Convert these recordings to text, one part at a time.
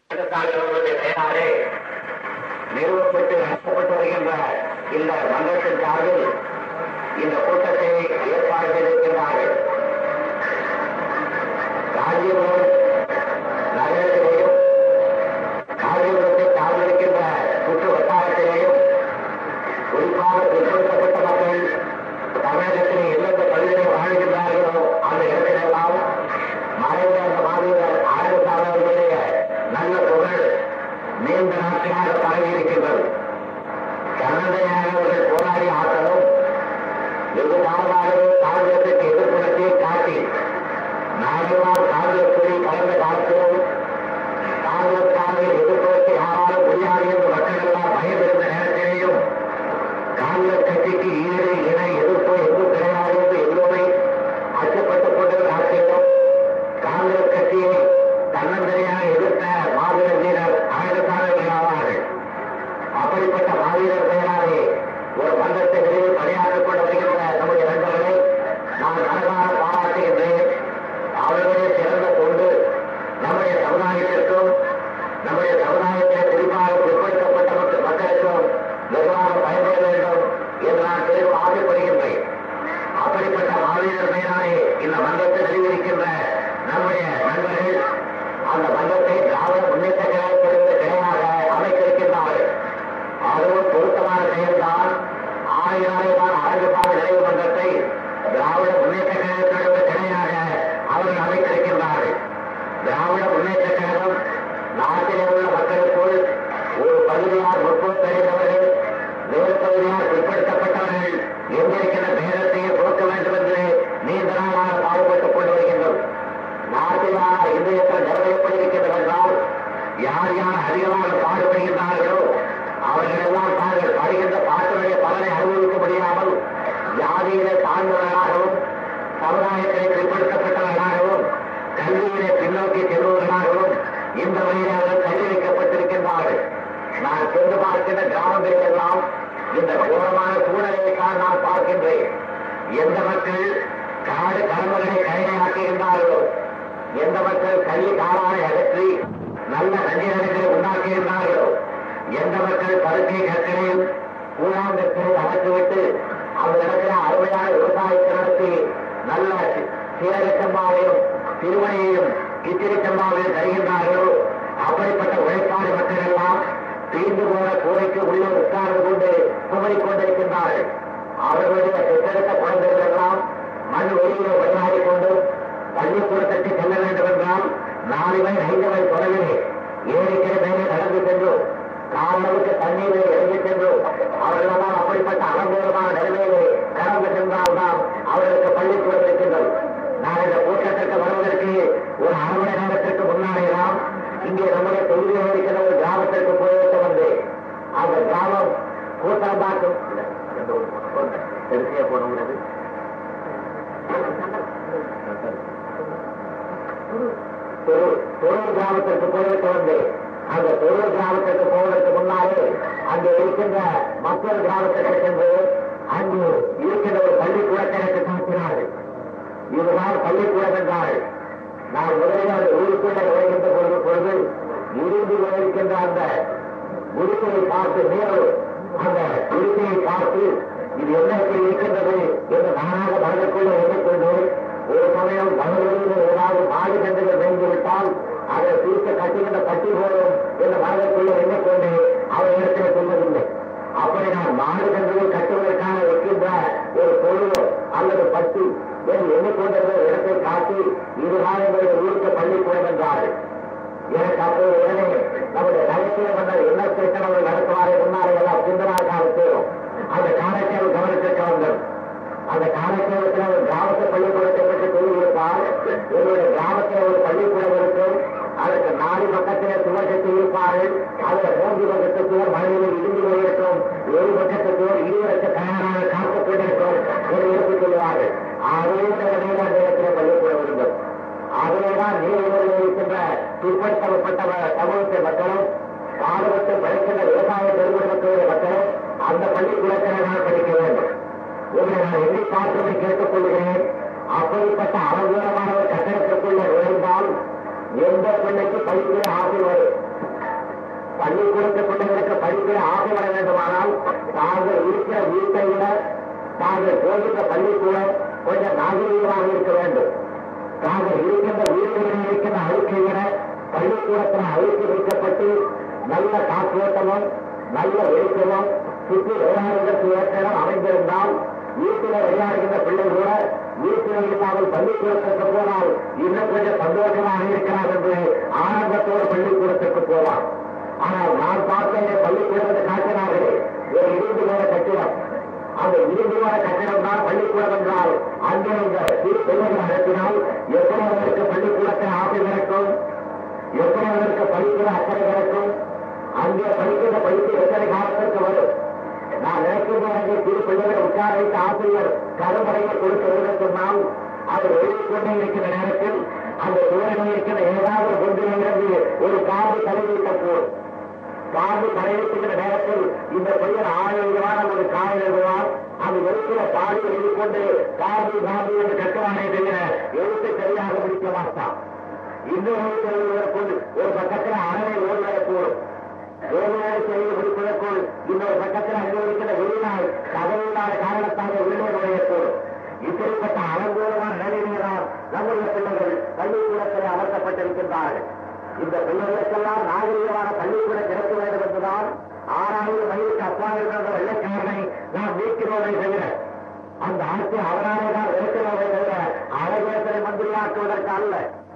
அவர்களுடைய பெயராலே நிறுவப்பட்டு நடத்தப்பட்டு வருகின்ற இந்த மன்றத்தின் சார்பில் இந்த கூட்டத்தை ஏற்பாடு செய்திருக்கின்றார்கள் காஞ்சிபுரம் நகரத்திலேயும் காஞ்சிபுரத்தை சார்ந்திருக்கின்ற சுற்று வட்டாரத்திலேயும் குறிப்பாக பிற்படுத்தப்பட்ட மக்கள் தமிழகத்திலே எந்தெந்த பகுதிகளில் வாழ்கின்றார்களோ அந்த இடத்திலெல்லாம் மறைந்த அந்த மாவீரர் ஆயுதசாமி அவர்களுடைய நல்ல புகழ் நீண்ட நாட்களாக பரவி இருக்கின்றது கண்ணந்தையாக அவர்கள் போராடி ஆற்றலும் வெகு காலமாகவே காங்கிரசுக்கு எதிர்ப்புணர்ச்சியை காட்டி நாடெல்லாம் காங்கிரஸ் கொடி கலந்த காலத்திலும் காங்கிரஸ்காரர்கள் எதிர்ப்புக்கு யாராலும் முடியாது என்று மக்கள் எல்லாம் பயந்திருந்த நேரத்திலேயும் காங்கிரஸ் கட்சிக்கு ஈடு இணை எதிர்ப்பு எதுவும் கிடையாது என்று எல்லோரை அச்சப்பட்டுக் கொண்டிருந்த ஆட்சியிலும் காங்கிரஸ் கட்சியை தன்னந்தனியாக எதிர்த்த மாவீரர் வீரர் ஆயுதசாரர்கள் ஆவார்கள் அப்படிப்பட்ட மாவீரர் பெயராலே ஒரு மன்றத்தை விரைவில் பணியாற்றிக் கொண்டு வருகின்ற நம்முடைய நண்பர்களை நான் மனதார பாராட்டுகின்றேன் அவர்களுடைய சிறந்த தொண்டு நம்முடைய சமுதாயத்திற்கும் நம்முடைய சமுதாயத்தில் குறிப்பாக பிற்படுத்தப்பட்ட மக்கள் மக்களுக்கும் வெகுவாக பயன்பட வேண்டும் என்று நான் பெரிதும் ஆசைப்படுகின்றேன் அப்படிப்பட்ட மாவீரர் பெயராலே இந்த மன்றத்தை நிறுவியிருக்கின்ற நம்முடைய நண்பர்கள் அந்த மன்றத்தை திராவிட முன்னேற்ற கழகத்திலிருந்து கிளையாக அமைத்திருக்கின்றார்கள் அதுவும் பொருத்தமான செயல்தான் ஆயிரம் அரங்குபாடு நிறைவு மன்றத்தை திராவிட முன்னேற்ற கழகத்திலிருந்து கிளையாக அவர்கள் அமைத்திருக்கின்றார்கள் திராவிட முன்னேற்ற கழகம் நாட்டிலே உள்ள மக்களுக்குள் ஒரு பகுதியார் முற்போக்கடைந்தவர்கள் வேறு பகுதியார் பிற்படுத்தப்பட்டவர்கள் எங்கிருக்கின்ற பேரத்தையே போக்க வேண்டும் என்று நீண்ட நாளாக பாடுபட்டுக் கொண்டு வருகின்றோம் நாட்டிலான இதயத்தில் நிறைவேற்றப்பட்டிருக்கின்றது என்றால் யார் யார் அதிகமாக பாடுபடுகின்றார்களோ அவர்களெல்லாம் தாங்கள் படுகின்ற பாட்டுடைய பலனை அனுபவிக்க முடியாமல் ஜாதியிலே தாழ்ந்தவர்களாகவும் சமுதாயத்திலே பிற்படுத்தப்பட்டவர்களாகவும் கல்வியிலே பின்னோக்கி செல்பவர்களாகவும் இந்த வழியில் அவர்கள் கல்வி வைக்கப்பட்டிருக்கின்றார்கள் நான் சென்று பார்க்கின்ற கிராமங்களில் எல்லாம் இந்த கோரமான சூழ்நிலையைத்தான் நான் பார்க்கின்றேன் எந்த மக்கள் காடு கரும்புகளை கையாக்குகின்றார்களோ எந்த மக்கள் கல்வி காலானை அகற்றி நல்ல நஞ்சனங்களை உண்டாக்குகின்றார்களோ எந்த மக்கள் பருக்கை கற்களையும் கூழாங்கற்களை அகற்றிவிட்டு அந்த இடத்துல அருமையான விவசாயத்தை நடத்தி நல்ல சீரகச்சம்பாவையும் திருமணியையும் கிச்சிரி சம்பாவையும் தருகின்றார்களோ அப்படிப்பட்ட உழைப்பாடு மக்கள் எல்லாம் தீர்ந்து போன கூரைக்கு உள்ளே உட்கார்ந்து கொண்டு குமரிக் கொண்டிருக்கின்றார்கள் அவர்களுடைய பெற்றெடுத்த குழந்தைகள் எல்லாம் மண் வெளியிலே விளையாடிக் கொண்டு பள்ளிக்கூடத்திற்கு செல்ல வேண்டும் என்றால் நாலு மைல் ஐந்து மைல் தொலைவிலே ஏரிக்கிற மேலே நடந்து சென்று காலவுக்கு தண்ணீரை இறங்கி சென்று அவர்களெல்லாம் அப்படிப்பட்ட அலங்கோலமான நிலைமையிலே கடந்து சென்றால்தான் அவர்களுக்கு பள்ளிக்கூடம் இருக்கின்றது நான் இந்த கூட்டத்திற்கு வருவதற்கு ஒரு அரை மணி நேரத்திற்கு முன்னாலேதான் இங்கே நம்முடைய தொகுதியில் இருக்கிற ஒரு கிராமத்திற்கு போய்விட்டு வந்தேன் அந்த கிராமம் கூட்டம்பாக்கம் தெரிசிய போனது தொழில் கிராமத்திற்கு போய்விட்டு வந்தேன் அந்த தொழில் கிராமத்திற்கு போவதற்கு முன்னாலே அங்கே இருக்கின்ற மக்கள் கிராமத்திற்கு சென்று அங்கு இருக்கின்ற ஒரு பள்ளிக்கூடத்தை எனக்கு காட்டினார்கள் இதுதான் பள்ளிக்கூடம் என்றார்கள் நான் முதலில் அந்த ஊருக்குள்ள நுழைகின்ற பொழுது பொழுது இருந்து இருக்கின்ற அந்த குருக்கையை பார்த்து மேலும் அந்த குருக்கையை பார்த்து இது என்ன இப்படி இருக்கின்றது என்று நானாக மனதிற்குள்ள எண்ணிக்கொண்டு ஒரு சமயம் மனதில் ஏதாவது மாடு கண்டுகள் வேண்டிவிட்டால் அதை தீர்க்க கட்டுகின்ற கட்டி போடும் என்று மனதிற்குள்ள எண்ணிக்கொண்டு அவர் இடத்தில் சொல்வதில்லை அப்படி நான் மாடு கன்றுகள் கட்டுவதற்காக வைக்கின்ற ஒரு பொருளோ அல்லது பட்டி என்று எண்ணிக்கொண்டிருந்த இடத்தை காட்டி இதுதான் எங்களுடைய ஊருக்கு பள்ளிக்கூடம் என்றார்கள் எனக்கு அப்போது உடனே நம்முடைய நகைச்சுவை மன்னர் என்ன ஸ்டேஷன் அவர்கள் நடத்துவாரே முன்னாலே எல்லாம் சிந்தனார் காலத்தேரும் அந்த காரைக்கால் கவனத்திற்கு வந்தது அந்த காரைக்காலத்தில் ஒரு கிராமத்து பள்ளிக்கூடத்தை பற்றி கூறியிருப்பார் எங்களுடைய கிராமத்தில் ஒரு பள்ளிக்கூடம் இருக்கும் அதற்கு நாலு பக்கத்திலே சுவர் கட்டி இருப்பார்கள் அதுல மூன்று பக்கத்து சுவர் மழையில் இடிந்து போயிருக்கும் ஒரு பக்கத்து சுவர் இருவருக்கு தயாராக காத்துக் கொண்டிருக்கும் என்று எடுத்துக் கொள்வார்கள் அதே நிலையில் அந்த இடத்திலே பள்ளிக்கூடம் இருந்தது ஆகவேதான் நீரில் இருக்கின்ற பிற்படுத்தப்பட்ட சமூகத்தை மக்களும் பாடுபட்டு படிக்கின்ற விவசாய பெருங்குடும்பத்துடைய மக்களும் அந்த பள்ளிக்கூடத்தில் தான் படிக்க வேண்டும் உங்களை நான் எண்ணி பார்த்து கேட்டுக் கொள்கிறேன் அப்படிப்பட்ட அலங்கூரமான ஒரு கட்டடத்திற்குள்ளே நுழைந்தால் எந்த பிள்ளைக்கு படிக்கிற ஆசை வரும் பள்ளிக்கூடத்தை பிள்ளைகளுக்கு படிக்கிற ஆசை வர வேண்டுமானால் தாங்கள் இருக்கிற வீட்டை விட தாங்கள் போகின்ற பள்ளிக்கூடம் கொஞ்சம் நாகரீகமாக இருக்க வேண்டும் தாங்கள் இருக்கின்ற வீடுகளில் இருக்கின்ற அழுக்கை விட பள்ளிக்கூடத்தில் அழுக்கி வைக்கப்பட்டு நல்ல காற்றோட்டமும் நல்ல வெளிச்சமும் சுற்றி விளையாடுவதற்கு ஏற்ற இடம் அமைந்திருந்தால் வீட்டில் விளையாடுகின்ற பிள்ளை கூட வீட்டில் இல்லாமல் பள்ளிக்கூடத்திற்கு போனால் இன்னும் கொஞ்சம் சந்தோஷமாக இருக்கிறார் என்று ஆனந்தத்தோடு பள்ளிக்கூடத்திற்கு போவார் ஆனால் நான் பார்த்த இந்த பள்ளிக்கூடத்தை காட்டினார்களே ஒரு இடிந்து போன கட்டிடம் அந்த இடிந்து போன கட்டிடம் தான் பள்ளிக்கூடம் என்றால் அங்கே இந்த சிறு பிள்ளைகள் நடத்தினால் எத்தனைவருக்கு பள்ளிக்கூடத்தை ஆசை கிடைக்கும் எத்தனைவருக்கு படிக்கிற அக்கறை கிடைக்கும் அங்கே படிக்கிற படிப்பு எத்தனை காலத்திற்கு வரும் நான் நினைக்கின்ற அங்கே சிறு பிள்ளைகளை உட்கார வைத்த ஆசிரியர் கரும்படையை கொடுக்க சொன்னால் அவர் எழுதிக் கொண்டே இருக்கிற நேரத்தில் அந்த சுவரில் இருக்கிற ஏதாவது கொண்டிலிருந்து ஒரு காது தலைவிட்ட போல் காது தலைவிட்டுகிற நேரத்தில் இந்த பையன் ஆயிரமான ஒரு காய் எழுதுவார் அது எழுத்துல பாடி எழுதி கொண்டு காது காது என்று கட்டுவானே தவிர எழுத்து சரியாக முடிக்க மாட்டான் இன்னொரு எழுதுவதற்குள் ஒரு பக்கத்தில் அறவை ஓடுவதை போடும் வேலையை செய்து முடிப்பதற்குள் இன்னொரு பக்கத்தில் அங்கே இருக்கிற வெளிநாள் கதவில்லாத காரணத்தாக உள்ளே நுழையக்கூடும் இப்படிப்பட்ட அலங்கோலமான நிலையில்தான் நம்முடைய பிள்ளைகள் பள்ளிக்கூடத்தில் அமர்த்தப்பட்டிருக்கின்றார்கள் இந்த பிள்ளைகளுக்கெல்லாம் நாகரிகமான பள்ளிக்கூடம் கிடைக்க வேண்டும் என்றுதான் ஆறாயிரம் மைலுக்கு அப்பா இருக்கின்ற வெள்ளைக்காரனை நாம் நீக்கிறோமே தவிர அந்த ஆட்சி அவராலே தான் இருக்கிறோமே தவிர அழகேசனை மந்திரியாக்குவதற்கு அல்ல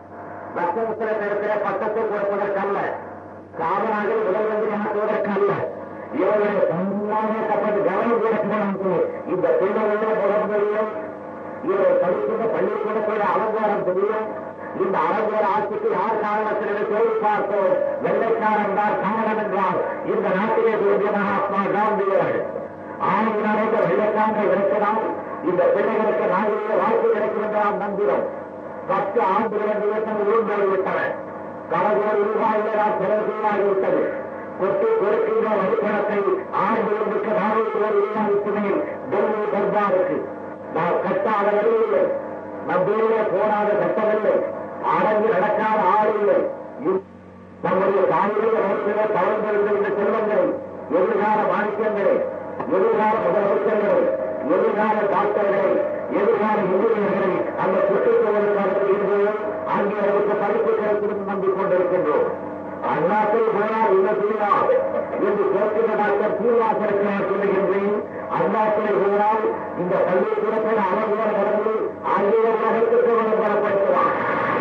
பக்தமுத்திரத்திலே பட்டத்தை கொடுப்பதற்கு அல்ல காமராஜர் முதல் மந்திரி ஆக்குவதற்கு அல்ல இவர்களை சந்தானப்பட்டு கவனம் கொடுக்கிறாங்க இந்த பிள்ளைகளோட முகம் தெரியும் இவரை படிக்கின்ற பள்ளிக்கூடத்தோட அலங்காரம் தெரியும் இந்த அலங்கார ஆட்சிக்கு யார் காரணத்திலே கேள்வி பார்த்தோம் வெள்ளைக்காரன் தான் காரணம் என்றால் இந்த நாட்டிலே தோன்றிய மகாத்மா காந்தியவர்கள் ஆணையினாலே இந்த வெள்ளைக்காரனை இறக்கலாம் இந்த பிள்ளைகளுக்கு நாகரிக வாழ்க்கை கிடைக்கும் என்று நாம் நம்புகிறோம் பத்து ஆண்டுகள் என்று இயக்கம் ஊர்ந்து விட்டன பல கோடி ரூபாயில் நாம் செலவு செய்யாகிவிட்டது கொட்டி கொடுக்கின்ற வரிப்பணத்தை ஆண்டு ஒன்றுக்கு நானூறு கோடி ரூபாய்க்கு மேல் டெல்லி தர்பாருக்கு நாம் கட்டாத வழியில்லை நம்முடைய போராத சட்டமில்லை அடங்கி நடக்காத ஆள் இல்லை இ- நம்முடைய தாயுடைய வகுப்பிலே தவழ்ந்திருந்த இந்த செல்வங்களை எதிர்கால மாணிக்கங்களை எதிர்கால முதலமைச்சர்களை எதிர்கால டாக்டர்களை எதிர்கால இன்ஜினியர்களை அந்த சுற்றுச்சூழலுக்கு இருந்தோம் அங்கே அவருக்கு படிப்பு கிடைக்கும் நம்பிக் கொண்டிருக்கின்றோம் அண்ணாத்தை போனால் என்ன செய்யலாம் என்று கேட்கின்ற டாக்டர் சீனிவாசனுக்கு நான் சொல்லுகின்றேன் அண்ணாத்தை போனால் இந்த பள்ளிக்கூடத்தில் அலங்கோல கடந்து ஆங்கில உலகத்துக்கு விளம்பரப்படுத்தலாம்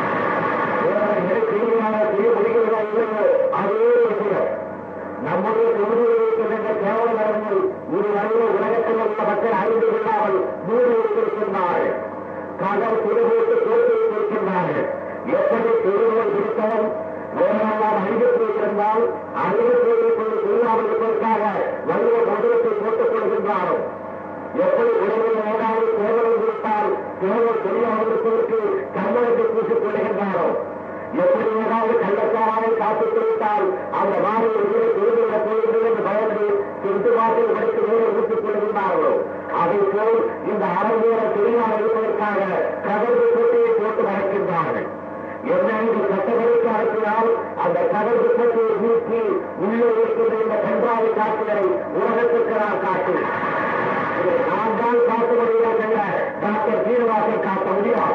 நம்முடைய தொகுதியில் இருக்கின்ற கேவல நடந்து இதுவரையில் உலகத்தில் உள்ள மக்கள் அறிந்து கொள்ளாமல் மூடி வைத்திருக்கின்றார்கள் கடல் திருவோட்டு போட்டு வைத்திருக்கின்றார்கள் எப்படி திருவோல் பிடித்தவன் வேறெல்லாம் அறிவு போயிருந்தால் அறிவு போய் கொண்டு செய்யாமல் இருப்பதற்காக வலிய முதலத்தை போட்டுக் கொள்கின்றாரோ எப்படி உடலில் ஏதாவது கேவலம் கொடுத்தால் கேவலம் தெரியாமல் இருப்பதற்கு கண்ணனுக்கு பூசிக் கொள்கின்றாரோ எப்படி ஏதாவது கள்ளக்காராவை காத்துக் கொடுத்தால் அந்த மாதிரி உயிரை திருவிழ போகிறது என்று பயந்து திருட்டு வாக்கில் படித்து வேலை ஊட்டிக் கொள்கின்றார்களோ அதை போல் இந்த அரங்கேற தெரியாமல் இருப்பதற்காக கதவு போட்டியை போட்டு வளர்க்கின்றார்கள் என்ன இந்த சட்டப்படிக்கு அனுப்பினால் அந்த கதவு போட்டியை நீக்கி உள்ளே இருக்கின்ற இந்த கன்றாவை காட்டுகளை உலகத்திற்கு நான் காட்டுவேன் இதை நான் தான் காட்ட முடியாது என்ற டாக்டர் சீனிவாசன் காட்ட முடியாது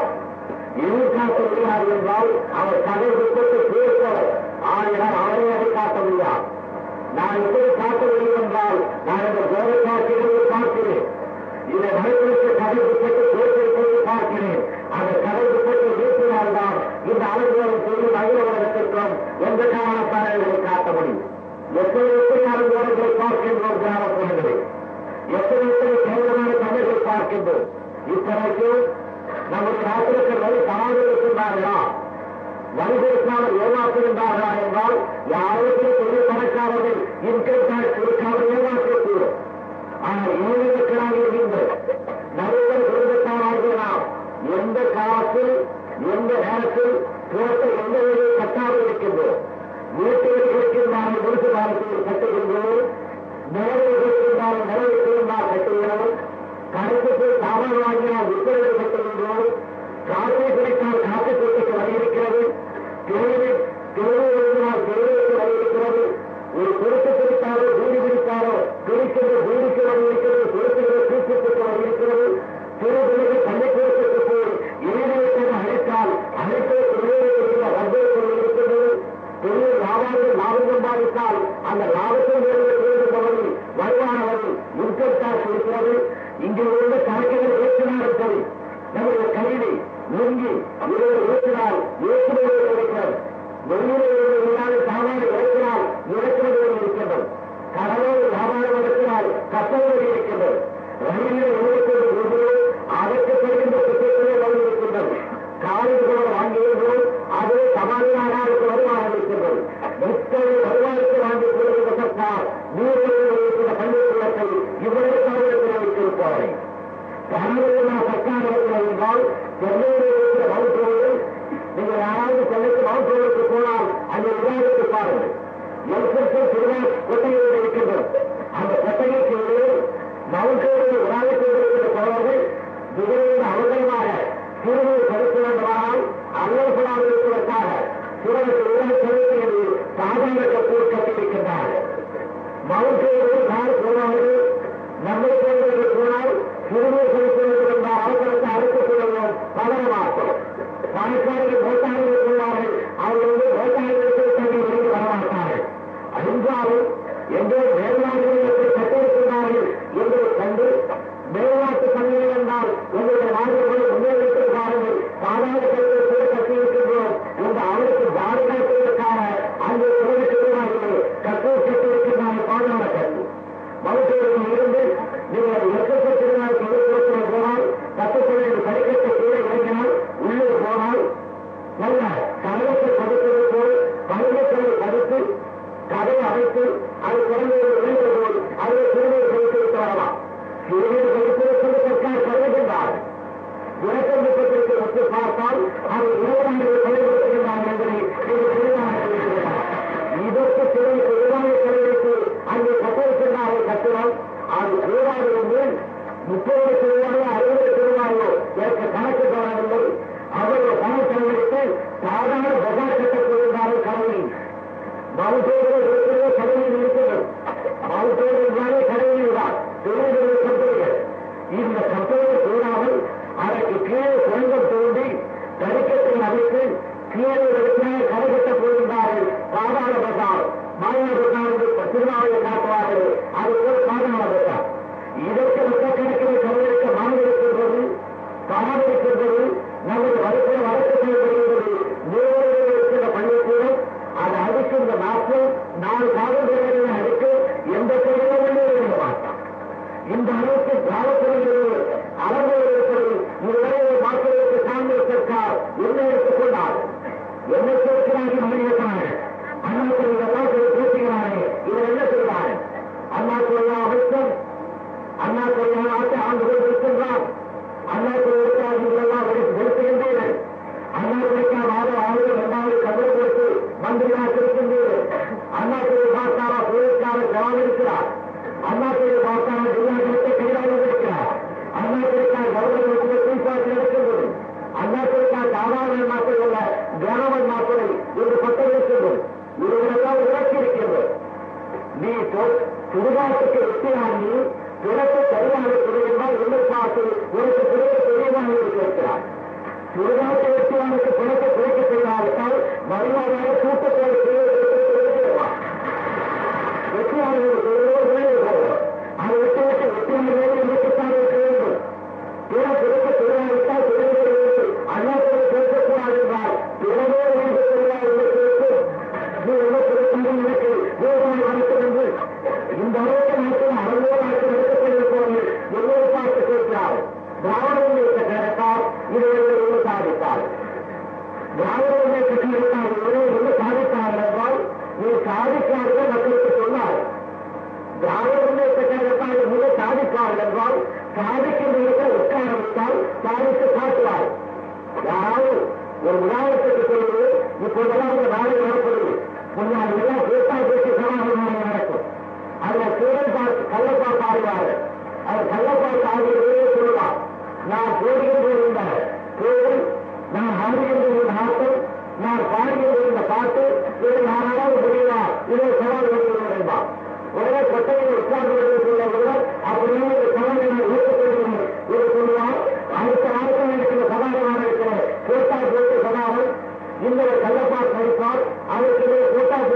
எது காட்ட முடியாது என்றால் அவர் கதை விட்டு பேசுவார் ஆயினால் அவரே அதை காட்ட முடியாது நான் எப்படி காட்ட முடியும் என்றால் நான் இந்த கோவை காட்சிகளை பார்க்கிறேன் இதை மனிதனுக்கு கதை விட்டு பேசியிருப்பதை பார்க்கிறேன் அந்த கதை விட்டு பேசினால்தான் இந்த அலுவலகம் செய்யும் அகில உலகத்திற்கும் எந்த காரணத்தால் இதை காட்ட முடியும் எத்தனை எத்தனை அலுவலகங்களை பார்க்கின்றோம் கிராமப்புறங்களில் எத்தனை எத்தனை கேவலமான தமிழை பார்க்கின்றோம் இத்தனைக்கும் நம்முடைய நாட்டிற்கு வழி தராது இருக்கின்றார்களா வழி கொடுக்காமல் ஏமாற்றுகின்றார்களா என்றால் யாருக்கு தொழில் பணக்காரர்கள் இன்கம் டாக்ஸ் கொடுக்காமல் ஏமாற்றக்கூடும் ஆனால் ஏழைகளுக்காக இருக்கின்ற நடுவர் குடும்பத்தாராகிய நாம் எந்த காலத்தில் எந்த நேரத்தில் போட்ட எந்த வழியை கட்டாமல் இருக்கின்றோம் வீட்டில் இருக்கின்றார்கள் முழுசு காலத்தில் கட்டுகின்றோம் நிலவில் இருக்கின்றால் நிலவில் இருந்தால் கட்டுகிறோம் கடைக்கு போய் சாமான் வாங்கினால் விற்பனை கட்டுகின்றோம் காற்றை கிடைத்தால் காற்று கூட்டுக்கு வழி இருக்கிறது தேவை தேவை எழுதினால் தேவைக்கு வழி இருக்கிறது ஒரு கடலில் வியாபாரிகள் லாபம் சம்பாதித்தால் அந்த லாபத்தில் இருந்தவர்கள் வருமானவர்கள் இன்கம் டாக்ஸ் இருக்கிறது இங்கே உள்ள கணக்குகள் ஏற்றினாலும் சரி நம்முடைய கைதி நெருங்கி இதை ஏற்றினால் ஏற்றுமதி இருக்கிறது வெளியிலே இல்லாத சாமான இறக்கினால் இறக்குமதி இருக்கின்றது கடலோடு வியாபாரம் நடத்தினால் கட்டளை இருக்கின்றது ரயிலில் எழுபத்தொரு ரூபாய் அதற்கு பெறுகின்ற திட்டத்திலே வழி இருக்கின்றது காலில் கூட வாங்கியிருந்தோம் அதே சமாளியாக வருமானம் இருக்கின்றது முத்தனை வருமானத்தை வாங்கி கொள்கின்ற சர்க்கார் நீரில் இருக்கிற பள்ளிக்கூடத்தை இவ்வளவு காலத்தில் வைத்திருப்பவரை தமிழக சர்க்கார் என்றால் சென்னையில் இருக்கிற மருத்துவர்கள் நீங்கள் யாராவது சென்னைக்கு மருத்துவருக்கு போனால் அந்த விவாதத்தை பாருங்கள் எல்கற்கு திருநாள் கொட்டையில் இருக்கின்றது அந்த கொட்டைக்கு மவுண்டோடு விவாதி கொண்டிருக்கிற போவர்கள் மிகவும் அவசரமாக சிறுவை செலுத்த வேண்டுமானால் அல்லப்படாமல் இருப்பதற்காக சிறுவருக்கு உடல் செலுத்தியது சாதாரண கப்பூர் கட்டியிருக்கின்றார்கள் மவுண்டோடு கார் போவார்கள் நம்மை போன்றவர்கள் போனால் சிறுவை செலுத்த வேண்டும் என்ற அவசரத்தை அறுத்துக் கொள்வோம் பதற மாட்டோம் பணக்காரர்கள் மோட்டார்கள் போவார்கள் அவர்கள் வந்து மோட்டார்களுக்கு தண்ணி வெளியே வரமாட்டார்கள் என்றாலும் எங்கே மேல்நாடுகள் எப்படி கட்டியிருக்கிறார்கள் என்பதை கண்டு மேல்நாட்டு சந்தைகள் என்றால் உங்களுடைய நாடுகளை முன்னேறியிருக்கிறார்கள் சாதாரண கல்வியை கூட கட்டியிருக்கின்றோம் என்று அவருக்கு ஜாதி காட்டுவதற்காக அங்கே சிறுவர்கள் கட்டூர் கட்டியிருக்கிறார்கள் பாதாள கல்வி மருத்துவர்கள் இருந்து நீங்கள் எக்கச்ச திருநாள் எதிர்ப்பு போனால் கட்டுப்பொருள் படிக்கட்டு கீழே இறங்கினால் உள்ளே போனால் நல்ல கழகத்தை படிப்பது போல் கழகத்தை படித்து கதை அமைத்து அது குழந்தைகள் இணைந்த போல் அதை சிறுநீர் கழித்திருக்க வரலாம் சிறுநீர் கழித்திருப்பது சர்க்கார் கருதுகின்றார் விளக்கம் திட்டத்திற்கு ஒத்து பார்த்தால் அது இருபதாயிரம் பயன்படுத்துகின்றார் என்பதை நீங்கள் தெளிவாக தெரிவிக்கிறார் இதற்கு சிறை இருபாய செலவிற்கு அங்கே கட்டிருக்கின்றார்கள் கட்டிடம் அது கூடாது என்று முப்பது லட்சம் ரூபாயோ அறுபது லட்சம் ரூபாயோ எனக்கு கணக்கு தரவில்லை அவர்கள் பணம் செலவழித்து சாதாரண பஜார் கட்டப் போகின்றார்கள் கடவுளை மவுத்தோடு இருக்கிறதே கடவுளில் இருக்கிறது மவுத்தோடு என்றாலே கடவுளில் தான் தொழில்கள் கம்பெனிகள் இந்த கம்பெனி கூடாமல் அதற்கு கீழே சுரங்கம் தோண்டி தடுக்கத்தை அமைத்து கீழே இருக்கிற கடை கட்டப் போகின்றார்கள் பாதாள பஜார் மாயா பஜார் என்று திருநாவை காட்டுவார்கள் அது ஒரு பாதாள பஜார் இதற்கு லட்சக்கணக்கில் கடலுக்கு மனம் இருக்கின்றது பணம் இருக்கின்றது நமது வழக்கில் வழக்கு செய்யப்படுகிறது மூவர்கள் இருக்கின்ற பள்ளிக்கூடம் அது அடிக்கின்ற நாட்கள் நாலு காவல்துறையினர் அடித்து எந்த செயலும் வெளியே மாட்டான் இந்த அளவுக்கு கிராமப்புறங்களில் அளவு இருப்பது இதுவரை மக்களுக்கு காங்கிரஸ் சர்க்கார் என்ன எடுத்துக் கொண்டார் என்ன சேர்க்கிறார்கள் மனிதனாக அண்ணா இதெல்லாம் பேசுகிறாரே இவர் என்ன செய்வார் அண்ணா கொள்ளா அமைச்சர் அண்ணா கொள்ளா ஆட்சி ஆண்டு கொண்டிருக்கின்றார் அண்ணா கொள்ளைக்காரர்களெல்லாம் வெறுத்துகின்றீர்கள் அண்ணா கொள்ளைக்கார ஆறு ஆறு இரண்டாவது கபடி கொடுத்து மந்திரியாக இருக்கின்றீர்கள் அண்ணா கொள்ளை பார்த்தாரா போலீஸ்கார ஜவான் இருக்கிறார் அண்ணா கொள்ளை பார்த்தாரா ஜில்லாக்களுக்கு கைதாக இருக்கிறார் அண்ணா கொள்ளைக்கார கவர்னர் தீசாட்சி நடக்கின்றது அண்ணா கொள்ளைக்கார சாதாரண நாட்டில் உள்ள கிராம நாட்களை இன்று பட்டம் இருக்கின்றது இவர்களெல்லாம் உறக்கி இருக்கின்றது நீ சுடுகாட்டுக்கு வெட்டியாகி பிறகு சரியாக புரியுமால் இல்லை பார்த்து உனக்கு பிறகு தெரியமாக இருக்கிறார் சுடுகாட்டு வெட்டியானுக்கு பிறகு குறைக்க செய்யாவிட்டால் மறுநாளாக கூட்டத்தோடு வெட்டியாளர்களுக்கு வெளியே போகும் அதை விட்டு விட்டு வெட்டியாளர்களே இணைக்கத்தான் இருக்க வேண்டும் பிற பிறகு தெரியாவிட்டால் தெரிந்து அண்ணாக்களை பேசக்கூடாது என்றால் பிறவே வந்து தெரியாது என்று நீ என்ன பிறகு எனக்கு வேதனை வணக்கம் என்று இந்த அளவுக்கு நாட்கள் அறுநூறு நாட்கள் எடுத்துக்கொண்டிருப்பவர்கள் எல்லோரும் பார்த்து கேட்கிறார் திராவிட முன்னேற்ற கழகத்தால் இதை என்ன சாதித்தார் திராவிட முன்னேற்ற கழகத்தால் இவரை என்ன சாதித்தார்கள் என்றால் நீ சாதிக்காததை மக்களுக்கு சொன்னார் திராவிட முன்னேற்ற கழகத்தால் மிக சாதிக்கார்கள் என்றால் சாதிக்கின்ற இடத்தில் உட்கார வைத்தால் சாதித்து காட்டுவார் யாராவது ஒரு உதாரணத்துக்கு சொல்வது இப்போதெல்லாம் இந்த நாளை நடப்படுது முன்னாடி எல்லாம் பேசா பேசி சமாதானம் நடக்கும் அதுல சூழல் பார்த்து கள்ளப்பா பாடுவாரு அவர் கள்ளப்பா பாடுகிறதே சொல்லுவார் நான் போடுகின்ற இந்த கோவில் நான் ஆடுகின்ற இந்த ஆட்டம் நான் பாடுகின்ற இந்த பாட்டு இதை யாராவது முடியுமா இதை சவால் வருகிறேன் உடனே கொட்டையில் உட்கார்ந்து சொல்லுவார் அப்படியே இந்த சவாலை நான் ஏற்றுக்கொள்கிறேன் இது சொல்லுவார் அடுத்த நாட்கள் இருக்கிற சமாதானம் இருக்கிற கோட்டா போட்டு சமாதானம் இந்த கள்ளப்பா நடிப்பார் அதற்கு கோட்டா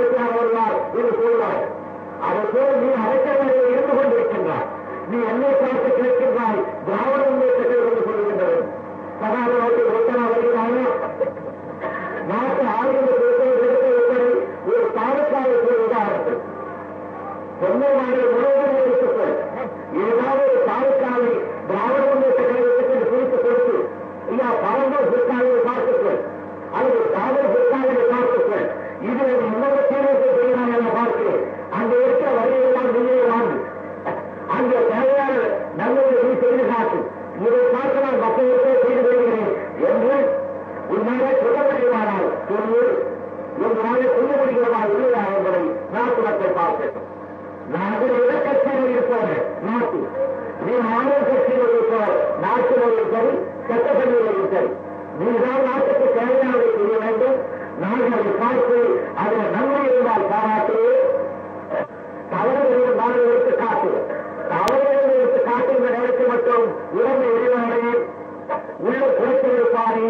சொந்த மாநில முழுவதும் எடுத்துக்கொள் ஏதாவது ஒரு தாலுக்காவை திராவிட முன்னேற்ற கழகத்துக்கு குறித்து கொடுத்து ஐயா பரந்தூர் சிற்காவை பார்த்துக்கொள் அல்லது காவல் சிற்காவை பார்த்துக்கொள் இது ஒரு இன்னொரு தீர்வு செய்யலாம் என பார்க்கிறேன் அங்க இருக்கிற வழியெல்லாம் நீயே வாங்கு அங்கே தேவையான நல்லது நீ செய்து காட்டு இதை பார்த்து நான் மக்களுக்கே செய்து வருகிறேன் என்று உன்னாலே சொல்ல முடியுமானால் சொல்லு உங்களாலே சொல்ல முடிகிறதா இல்லையா என்பதை நாட்டு மக்கள் பார்க்கட்டும் நாங்கள் எந்த கட்சியில் இருப்போம் நாட்டு நீ ஆளும் கட்சியில் இருப்போம் நாட்டிலும் சரி சட்டசபையிலும் சரி நீதான் நாட்டுக்கு தேவையானதை செய்ய வேண்டும் நாங்கள் அதை பார்த்து அதில் நன்மை இருந்தால் பாராட்டுவேன் தவறுகளை நாங்கள் எடுத்து காட்டுவோம் தவறுகளை எடுத்து காட்டுகின்ற நேரத்தில் மட்டும் உடம்பு எரிவாரே உள்ள குறைத்து இருப்பாரே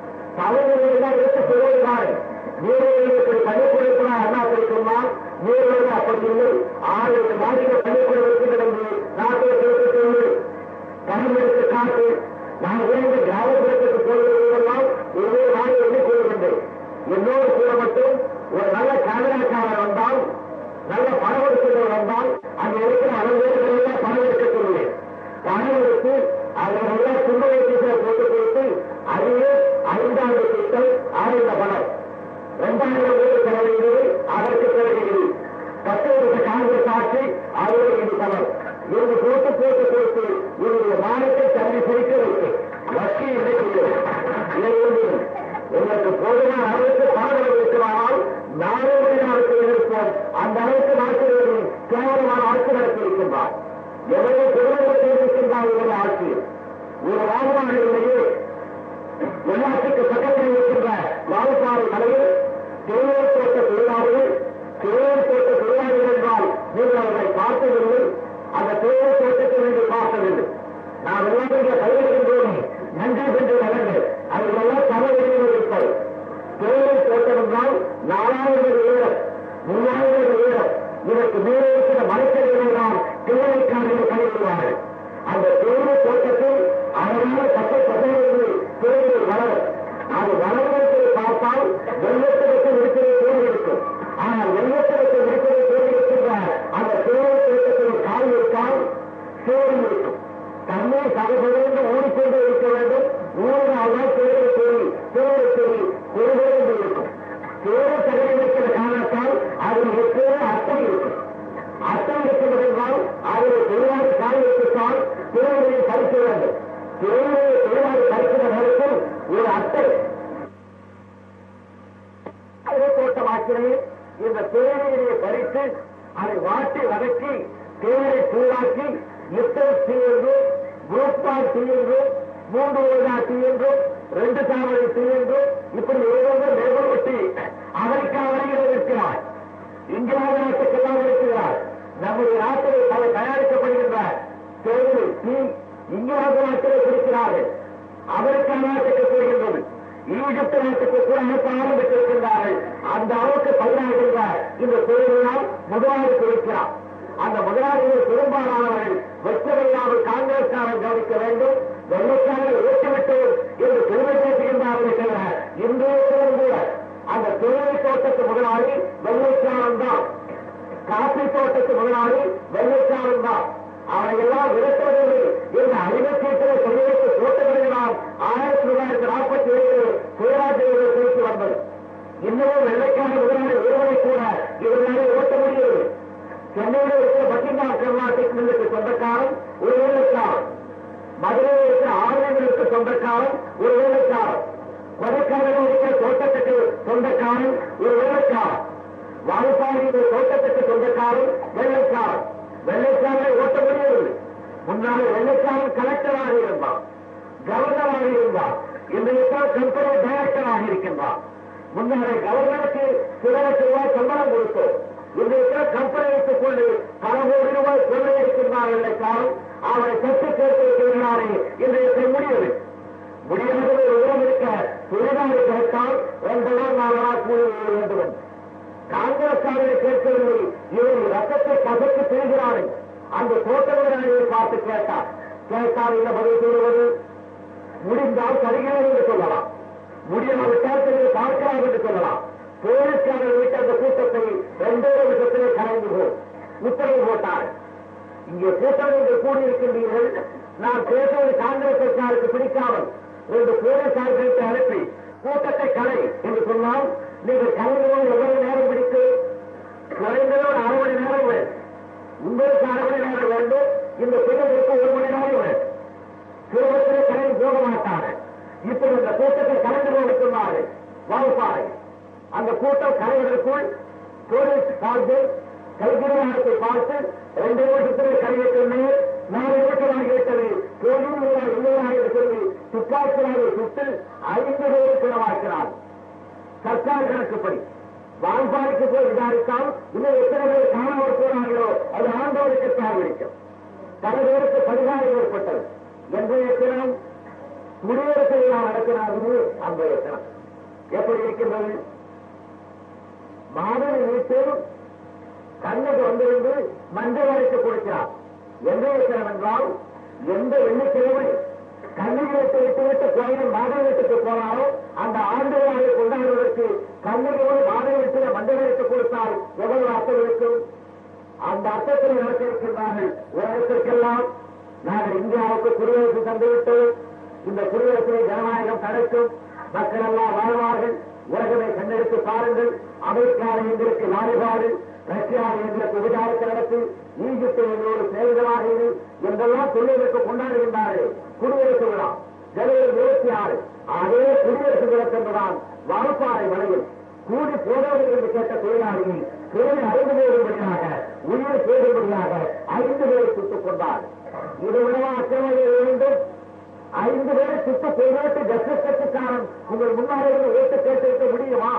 தவறுகளை எல்லாம் எடுத்து சொல்லுகிறாரே நீர்களுக்கு பள்ளிக்கூடத்தில் அண்ணா சொன்னால் நீர்களுக்கு அப்படி இல்லை ஆறு எட்டு மாநில பள்ளிக்கூடம் இருக்கின்றது என்று நாட்டில் கேட்டு சொல்லு பணம் எடுத்து காட்டு நான் இரண்டு கிராமப்புறத்துக்கு போவதெல்லாம் ஒவ்வொரு நாள் எண்ணி கொள்கின்றேன் என்னோடு கூட மட்டும் ஒரு நல்ல கேமராக்காரர் வந்தால் நல்ல பணம் எடுக்கிறவர் வந்தால் அங்க இருக்கிற அளவுகளெல்லாம் பணம் எடுக்க சொல்லுவேன் பணம் எடுத்து அதில் நல்லா சுண்டலை போட்டு கொடுத்து அதுவே ஐந்தாண்டு திட்டம் ஆழ்ந்த பணம் இரண்டாயிரம் வீடு செலவிடுவது அதற்கு பிறகு இது பத்து வருஷ காங்கிரஸ் ஆட்சி அறுபது இது பணம் இவங்க போட்டு போட்டு கொடுத்து இவருடைய மானத்தை தள்ளி சிரிக்க வைத்து வட்டி இல்லை செய்யும் இதை ஒன்றும் உங்களுக்கு போதுமான அளவுக்கு பணம் இருக்கிறானால் நானூறு நாளுக்கு இருப்போம் அந்த அளவுக்கு நாட்களில் கேவலமான ஆட்சி நடத்தி இருக்கின்றார் எவ்வளவு குடும்பத்தை இருக்கின்றார் இவருடைய ஆட்சி ஒரு வாகனாளிலேயே எல்லாத்துக்கு பக்கத்தில் இருக்கின்ற வாழப்பாறை மலையில் தேயிலை தோட்ட தொழிலாளர்கள் தேயிலை தோட்ட தொழிலாளர்கள் என்றால் நீங்கள் அவர்களை பார்த்ததில்லை அந்த தேயிலை தோட்டத்தை நீங்கள் பார்த்ததில்லை நாம் எல்லாம் இங்கே கையெழுக்கின்றோமே நன்றி சென்று நடங்கள் அவர்களெல்லாம் தலைவர்கள் இருப்பது தேயிலை தோட்டம் என்றால் நாலாயிரம் உயரம் மூவாயிரம் உயரம் இதற்கு மேலே இருக்கிற மலைக்கடைகளை நாம் தேயிலைக்காரர்கள் கைவிடுவார்கள் அந்த தேயிலை தோட்டத்தில் அழகான பச்சை பசங்களுக்கு தேயிலை வளரும் அது வளர்வதை பார்த்தால் வெள்ளத்திற்கு இருக்கிற தேடி இருக்கும் ஆனால் வெள்ளத்திற்கு இருக்கிற தேடி இருக்கின்ற அந்த தேயிலை தோட்டத்தில் கால் இருக்கால் தேடி இருக்கும் தன்னை சகசகந்து ஓடிக்கொண்டே இருக்க வேண்டும் ஊரினால் தான் தேவை தேடி தேவை தேடி ஒருவரும் இருக்கும் தேவை தகுதி இருக்கிற காரணத்தால் அதில் எப்போதும் அர்த்தம் இருக்கும் அர்த்தம் இருக்கிறது என்றால் அதில் தொழிலாளி கால் வைத்துத்தான் தேவையை பறிக்க வேண்டும் தேவையை தொழிலாளி பறிக்கிற நேரத்தில் ஒரு அட்டை தோட்டமாக்கிறேன் இந்த தேவையை பறித்து அதை வாட்டி வதக்கி தேவை சூடாக்கி லிட்டர் டீ என்றும் குரூப்பால் டீ என்றும் மூன்று ஓடா டீ என்றும் ரெண்டு தாமரை டீ என்றும் இப்படி ஒவ்வொரு லேபர் டீ அமெரிக்கா வரையில் இருக்கிறார் இங்கிலாந்து நாட்டுக்கெல்லாம் இருக்கிறார் நம்முடைய நாட்டில் பல தயாரிக்கப்படுகின்ற தேவை டீ இங்கிலாந்து நாட்டிலே பிடிக்கிறார்கள் அமெரிக்கா நாட்டுக்கு போகின்றது ஈஜிப்து நாட்டுக்கு கூட அனுப்ப ஆரம்பித்திருக்கின்றார்கள் அந்த அளவுக்கு பதினாறுகின்ற இந்த தொழிலால் முதலாளி குறிக்கிறார் அந்த முதலாளிகள் பெரும்பாலானவர்கள் வெற்றமில்லாமல் காங்கிரஸ்காரர் கவனிக்க வேண்டும் வெள்ளைக்காரர் ஏற்றுவிட்டோம் என்று பெருமை பேசுகின்றார்கள் தவிர இன்றைய கூட அந்த தேயிலை தோட்டத்து முதலாளி வெள்ளைக்காரன் தான் காப்பி தோட்டத்து முதலாளி வெள்ளைக்காரன் தான் அவனை எல்லாம் விரட்டுவதில்லை இந்த அறிவச்சீட்டில் கையெழுத்து போட்டவர்களால் ஆயிரத்தி தொள்ளாயிரத்தி நாற்பத்தி ஏழு சுயராஜ்ய குறித்து வந்தது இன்னமும் வெள்ளைக்கான முதலாளி ஒருவரை கூட இவர்களாலே ஓட்ட முடியவில்லை சென்னையில் இருக்கிற பக்கிங்காம் கர்நாடிக் மில்லுக்கு சொந்தக்காரன் ஒரு வேலைக்காரன் மதுரையில் இருக்கிற ஆலயங்களுக்கு சொந்தக்காரன் ஒரு வேலைக்காரன் கொடைக்கானலில் இருக்கிற தோட்டத்துக்கு சொந்தக்காரன் ஒரு வேலைக்காரன் வாய்ப்பாடியில் தோட்டத்துக்கு சொந்தக்காரன் வெள்ளைக்காரன் வெள்ளைக்காரனை ஓட்ட முடியவில்லை முன்னாலே வெள்ளைக்காரன் கலெக்டராக இருந்தான் கவர்னராக இருந்தான் இன்றைய கம்பெனி டைரக்டராக இருக்கின்றான் முன்னாலே கவர்னருக்கு சில லட்சம் ரூபாய் சம்பளம் கொடுத்தோம் இன்றைய கம்பெனி வைத்துக் கொண்டு பல கோடி ரூபாய் கொள்ளையடிக்கின்றார் வெள்ளைக்காரன் அவரை தட்டு கேட்டு வைக்கிறாரே இன்றைய முடியவில்லை முடியாத ஒரு உரம் இருக்க தொழிலாளி கிடைத்தால் ரெண்டு நாள் நாலு நாள் கூலி வேண்டும் என்று. காங்கிரஸ்காரரை கேட்கவில்லை இவர் ரத்தத்தை கசக்கு பிரிகிறார்கள் அந்த தோட்ட முதலாளியை பார்த்து கேட்டார் கேட்டால் என்ன பதில் சொல்வது முடிந்தால் தருகிறேன் என்று சொல்லலாம் முடியாவிட்டால் சிலர் பார்க்கலாம் என்று சொல்லலாம் போலீஸ்காரர் விட்ட அந்த கூட்டத்தை இரண்டே நிமிஷத்திலே கலந்து போம் உத்தரவு போட்டார் இங்கே கூட்டம் நீங்கள் கூடியிருக்கின்றீர்கள் நான் பேசுவது காங்கிரஸ் கட்சியாருக்கு பிடிக்காமல் ரெண்டு போலீசார்களுக்கு அனுப்பி கூட்டத்தை கலை என்று சொன்னால் நீங்கள் கலைஞரோடு எவ்வளவு நேரம் பிடித்து குறைந்தது ஒரு அரை மணி நேரம் வேண்டும் உங்களுக்கு அரை மணி நேரம் வேண்டும் இந்த பிரிவிற்கு ஒரு மணி நேரம் வேண்டும் சிறுவத்திலே கலைந்து போக மாட்டார்கள் இப்படி இந்த கூட்டத்தை கலந்து போகிறார்கள் வகுப்பாறை அந்த கூட்டம் கலைவதற்குள் போலீஸ் சார்பில் கைதிரவாதத்தை பார்த்து ரெண்டு நிமிஷத்திலே கலையை சொன்னேன் நாலு நிமிஷம் ஆகிவிட்டது போதும் இல்லையா என்று சொல்லி துப்பாக்கியாரை சுட்டு ஐந்து பேரை குணமாக்கிறார் சர்க்கார் கணக்குப்படி வான்பாடிக்கு போய் விசாரித்தால் இன்னும் எத்தனை பேர் காணாமல் போனார்களோ அது ஆண்டவருக்கு தாழ்விடிக்கும் தலைவருக்கு பரிகாரம் ஏற்பட்டது என்றைய தினம் குடியரசு விழா நடத்தினார்கள் அன்றைய தினம் எப்படி இருக்கின்றது மாதவி வீட்டில் கண்ணுக்கு வந்திருந்து மஞ்சள் அரைத்து கொடுக்கிறார் என்றைய தினம் என்றால் எந்த வெள்ளிக்கிழமை கண்ணீரத்தை விட்டுவிட்டு கோயில் மாதவி வீட்டுக்கு போனாலும் அந்த ஆண்டு விழாவை கொண்டாடுவதற்கு கண்ணீரோடு மாதவி வீட்டில் மஞ்சள் அரைத்து கொடுத்தால் எவ்வளவு அர்த்தம் இருக்கும் அந்த அர்த்தத்தில் நடத்தியிருக்கின்றார்கள் உலகத்திற்கெல்லாம் நாங்கள் இந்தியாவுக்கு குடியரசு தந்துவிட்டோம் இந்த குடியரசை ஜனநாயகம் தடுக்கும் மக்கள் எல்லாம் வாழ்வார்கள் உலகமே கண்டெடுத்து பாருங்கள் அமெரிக்காவில் எங்களுக்கு நாடுபாடு ரஷ்யாவில் எங்களுக்கு உபச்சாரத்தை நடத்தி ஈஜிப்து எங்களோடு சிநேகிதமாக இரு என்றெல்லாம் சொல்லுவதற்கு கொண்டாடுகின்றார்கள் குடியரசு விழா ஜனவரி இருபத்தி ஆறு அதே குடியரசு தினத்தன்றுதான் வாய்ப்பாறை மலையில் கூடி போதவர்கள் என்று கேட்ட தொழிலாளியை பேரை அறிந்து போடும்படியாக உயிர் பேரும்படியாக ஐந்து பேரை சுட்டுக் கொண்டார் இதை விடவா அக்கிரமம் வேண்டும் ஐந்து பேரை சுட்டு போய்விட்டு ஜஸ்டிஸ் கட்சிக்காரன் உங்கள் முன்னாடி ஓட்டு கேட்டிருக்க முடியுமா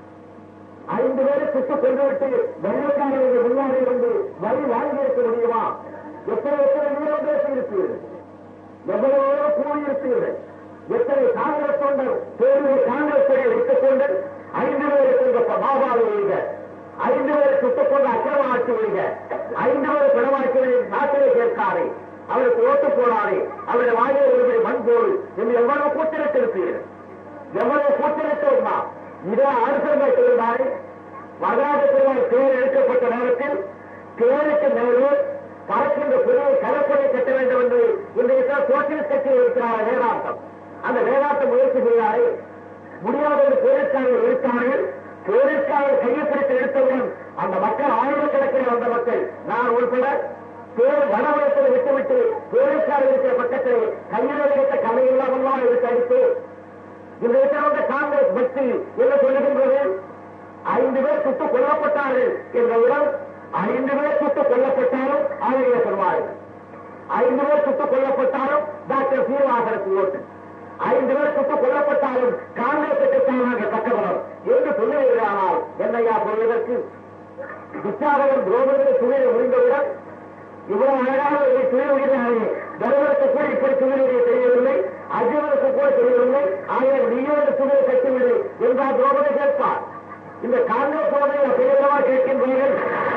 ஐந்து பேரை சுட்டு கொண்டுவிட்டு வெள்ளக்காரர்கள் முன்னாடி வந்து வழி வாங்கியிருக்க முடியுமா எத்தனை எத்தனை வீரம் பேசியிருப்பீர்கள் எவ்வளவோ கூறியிருப்பீர்கள் எத்தனை காங்கிரஸ் தொண்டர் பேருவை காங்கிரஸ் கொடியை வைத்துக் கொண்டு ஐந்து பேரை கொண்ட மாபாவை ஒழிக ஐந்து பேரை சுட்டுக் கொண்ட அக்கிரம ஆட்சி ஒழிக ஐந்து பேரை பிணமாக்கியவரை நாட்டிலே சேர்க்காதே அவருக்கு ஓட்டு போடாதே அவருடைய வாயை ஒருவரை மண் போடு என்று எவ்வளவு கூச்சலிட்டிருப்பீர்கள் எவ்வளவு கூச்சலிட்டோம்னா இதே அரசன் கேட்டிருந்தாரே மகாதத்தினால் தேர் எடுக்கப்பட்ட நேரத்தில் தேருக்கு மேலே பறக்கின்ற பெரிய கடற்படை கட்ட வேண்டும் என்று இன்றைய சோசியலிஸ்ட் கட்சியில் இருக்கிறார் வேதாந்தம் அந்த வேதாந்த முயற்சி செய்யாரே முடியாத ஒரு போலீஸ்காரர் இருக்கார்கள் போலீஸ்காரர் கையை பிடித்து எடுத்தவுடன் அந்த மக்கள் ஆயிரக்கணக்கில் வந்த மக்கள் நான் உள்பட தேர் வடவளத்தில் விட்டுவிட்டு போலீஸ்காரர் இருக்கிற பக்கத்தில் கையில் எடுத்த கலை இல்லாமல் எடுத்து அடித்து இந்த இருக்கிற காங்கிரஸ் பக்தி என்ன சொல்லுகின்றது ஐந்து பேர் சுட்டுக் கொல்லப்பட்டார்கள் என்ற இடம் ஐந்து பேர் சுட்டுக் கொல்லப்பட்டாலும் ஆளுநர் சொல்வார்கள் ஐந்து பேர் சுட்டுக் கொல்லப்பட்டாலும் டாக்டர் சீனிவாசனுக்கு ஓட்டு ஐந்து பேர் சுட்டுக் கொல்லப்பட்டாலும் காங்கிரஸ் கட்சிக்காரர்கள் பக்கபலம் என்று சொல்லுகிறானால் என்னையா சொல்வதற்கு துச்சாதகன் திரௌபதியை துணியை முடிந்தவுடன் இவ்வளவு அழகாக ஒரு துணி உயிரினாலே தர்மனுக்கு கூட இப்படி துணியை தெரியவில்லை அர்ஜுனனுக்கு கூட தெரியவில்லை ஆயிரம் நீயோடு துணியை கட்டிவிடு என்றால் திரௌபதி கேட்பார் இந்த காங்கிரஸ் சோதனை பெரியவரமா கேட்கின்றீர்கள்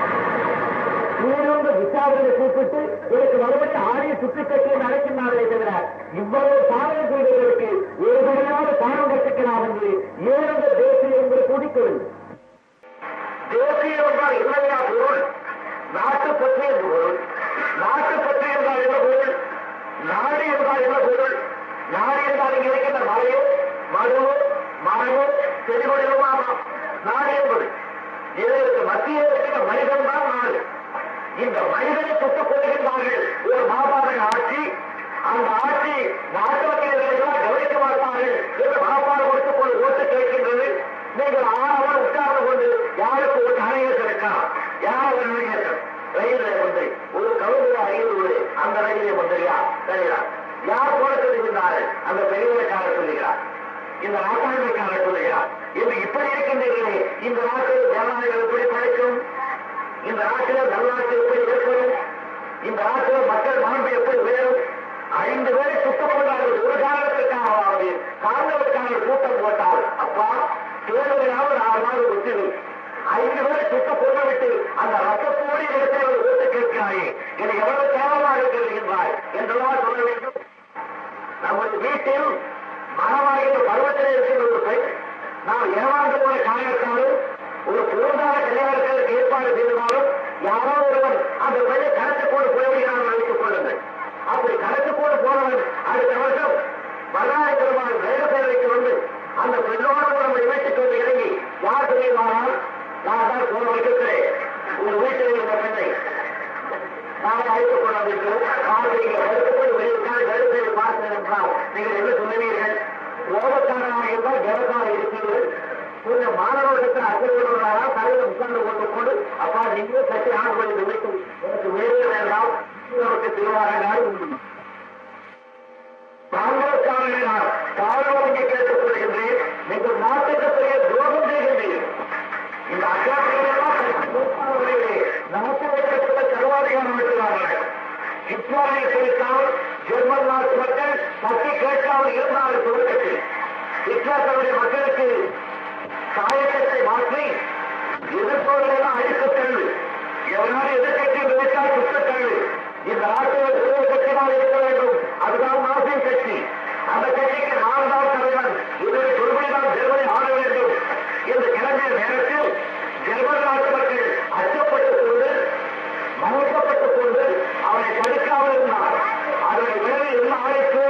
நீரொன்று விசாரணை கூப்பிட்டு எனக்கு மறுபடியும் ஆரிய சுற்றி கட்டி நடக்கின்றார்களே தவிர இவ்வளவு சாதனை செய்தவர்களுக்கு ஒரு முறையாவது பாடம் கற்றுக்கலாம் என்று ஏழு தேசிய என்று கூட்டிக்கொள்ளுங்கள் தேசியம் என்றால் இல்லையா பொருள் நாட்டு பற்றி என்று பொருள் நாட்டு பற்றி என்றால் என்ன பொருள் நாடு என்றால் என்ன பொருள் நாடு என்றால் இங்கே இருக்கின்ற மலையோ மடுவோ மரமோ செடிகொடிலுமா நாடு என்பது இதற்கு மத்தியில் இருக்கின்ற மனிதன் தான் நாடு இந்த மனிதனை சுட்டுக் கொள்கின்றார்கள் ஒரு மாபாதக ஆட்சி அந்த ஆட்சி நாட்டு மக்கள் எல்லாம் கவனிக்க மாட்டார்கள் என்று மனப்பாடு கொடுத்துக் கொண்டு ஓட்டு கேட்கின்றது நீங்கள் ஆறவர் உட்கார்ந்து கொண்டு யாருக்கு ஒரு அணையர் இருக்கா யார் ஒரு அணையர் ரயில்வே மந்திரி ஒரு கவுண்டர் ஐநூறு அந்த ரயில்வே மந்திரியா சரியா யார் போட சொல்லுகின்றார்கள் அந்த பெரியவரைக்காரர் சொல்லுகிறார் இந்த நாட்டாண்மைக்காரர் சொல்லுகிறார் என்று இப்படி இருக்கின்றீர்களே இந்த நாட்டில் ஜனநாயகம் எப்படி படைக்கும் இந்த நாட்டில் நல்லாட்சி எப்படி ஏற்படும் இந்த நாட்டில் மக்கள் மாண்பு எப்படி உயரும் ஐந்து பேரை சுட்டுக் கொண்டார்கள் ஒரு காரணத்திற்காகவாவது காங்கிரஸ்காரர் கூட்டம் போட்டால் அப்பா தேர்தலாவது நாலு நாள் ஒத்திரு ஐந்து பேரை சுட்டுக் கொண்டுவிட்டு அந்த ரத்தத்தோடு இடத்தை அவர் ஓட்டு கேட்கிறாயே இது எவ்வளவு கேவலமாக இருக்கிறது என்றாய் என்றெல்லாம் சொல்ல வேண்டும் நமது வீட்டில் மனமாகிய பருவத்திலே இருக்கிற ஒரு பெண் நாம் ஏமாந்து போன காரணத்தாலும் ஒரு பொருளாதார கல்யாணத்திற்கு ஏற்பாடு செய்தாலும் யாரோ ஒருவன் அந்த பெண்ணை கணக்குக்கோடு போய்விடுகிறான் வைத்துக் கொள்ளுங்கள் அப்படி கணக்குக்கோடு போனவன் அடுத்த வருஷம் வரலாறு பெருமாள் வேக சேவைக்கு வந்து அந்த பெண்ணோடு நம்ம இணைத்துக் கொண்டு இறங்கி யார் தெரியுமானால் நான் தான் போன வைக்கிறேன் உங்க வீட்டில் இருந்த பெண்ணை நாளை அழைத்துக் கொள்ள வேண்டும் காலையில் வருத்தப்பட்டு வெளியிட்டால் கருத்தை பார்த்தேன் என்றால் நீங்கள் என்ன சொல்லுவீர்கள் ரோகக்காரனாக இருந்தால் ஜனக்காக இருக்கிறீர்கள் கொஞ்சம் மாணவர்களுக்கு அஞ்சல்களா தலையில் உட்கார்ந்து கொண்டு கொண்டு அப்பா நீங்களும் சற்று ஆண்டு வைத்து எனக்கு வேறு வேண்டாம் நமக்கு திருவாரங்கால் உண்டு காங்கிரஸ்காரனால் காரணம் கேட்டுக் கொள்கின்றேன் நீங்கள் நாட்டுக்கு பெரிய துரோகம் செய்கின்றீர்கள் இந்த அத்தியாவசியங்களே நமக்கு வைக்கப்பட்ட சர்வாதிகாரம் இருக்கிறார்கள் ஹிட்லரை குறித்தால் ஜெர்மன் நாட்டு மக்கள் பற்றி கேட்காமல் இருந்தார்கள் துவக்கத்தில் ஹிட்லர் தன்னுடைய மக்களுக்கு காயக்கத்தை மாற்றி எதிர்ப்பவர்களெல்லாம் அழிக்கத்தள்ளு எவனாலும் எதிர்கட்சி நினைத்தால் குற்றத்தள்ளு இந்த நாட்டில் ஒரு கட்சிதான் இருக்க வேண்டும் அதுதான் நாசின் கட்சி அந்த கட்சிக்கு நான் தான் தலைவன் இதனை சொல்படிதான் ஜெர்மனி ஆள வேண்டும் என்று கிளம்பிய நேரத்தில் ஜெர்மன் நாட்டு மக்கள் அச்சப்பட்டுக் கொண்டு மறுக்கப்பட்டுக் கொண்டு அவனை தடுக்காமல் இருந்தார் அதனை விளைவு என்ன ஆயிற்று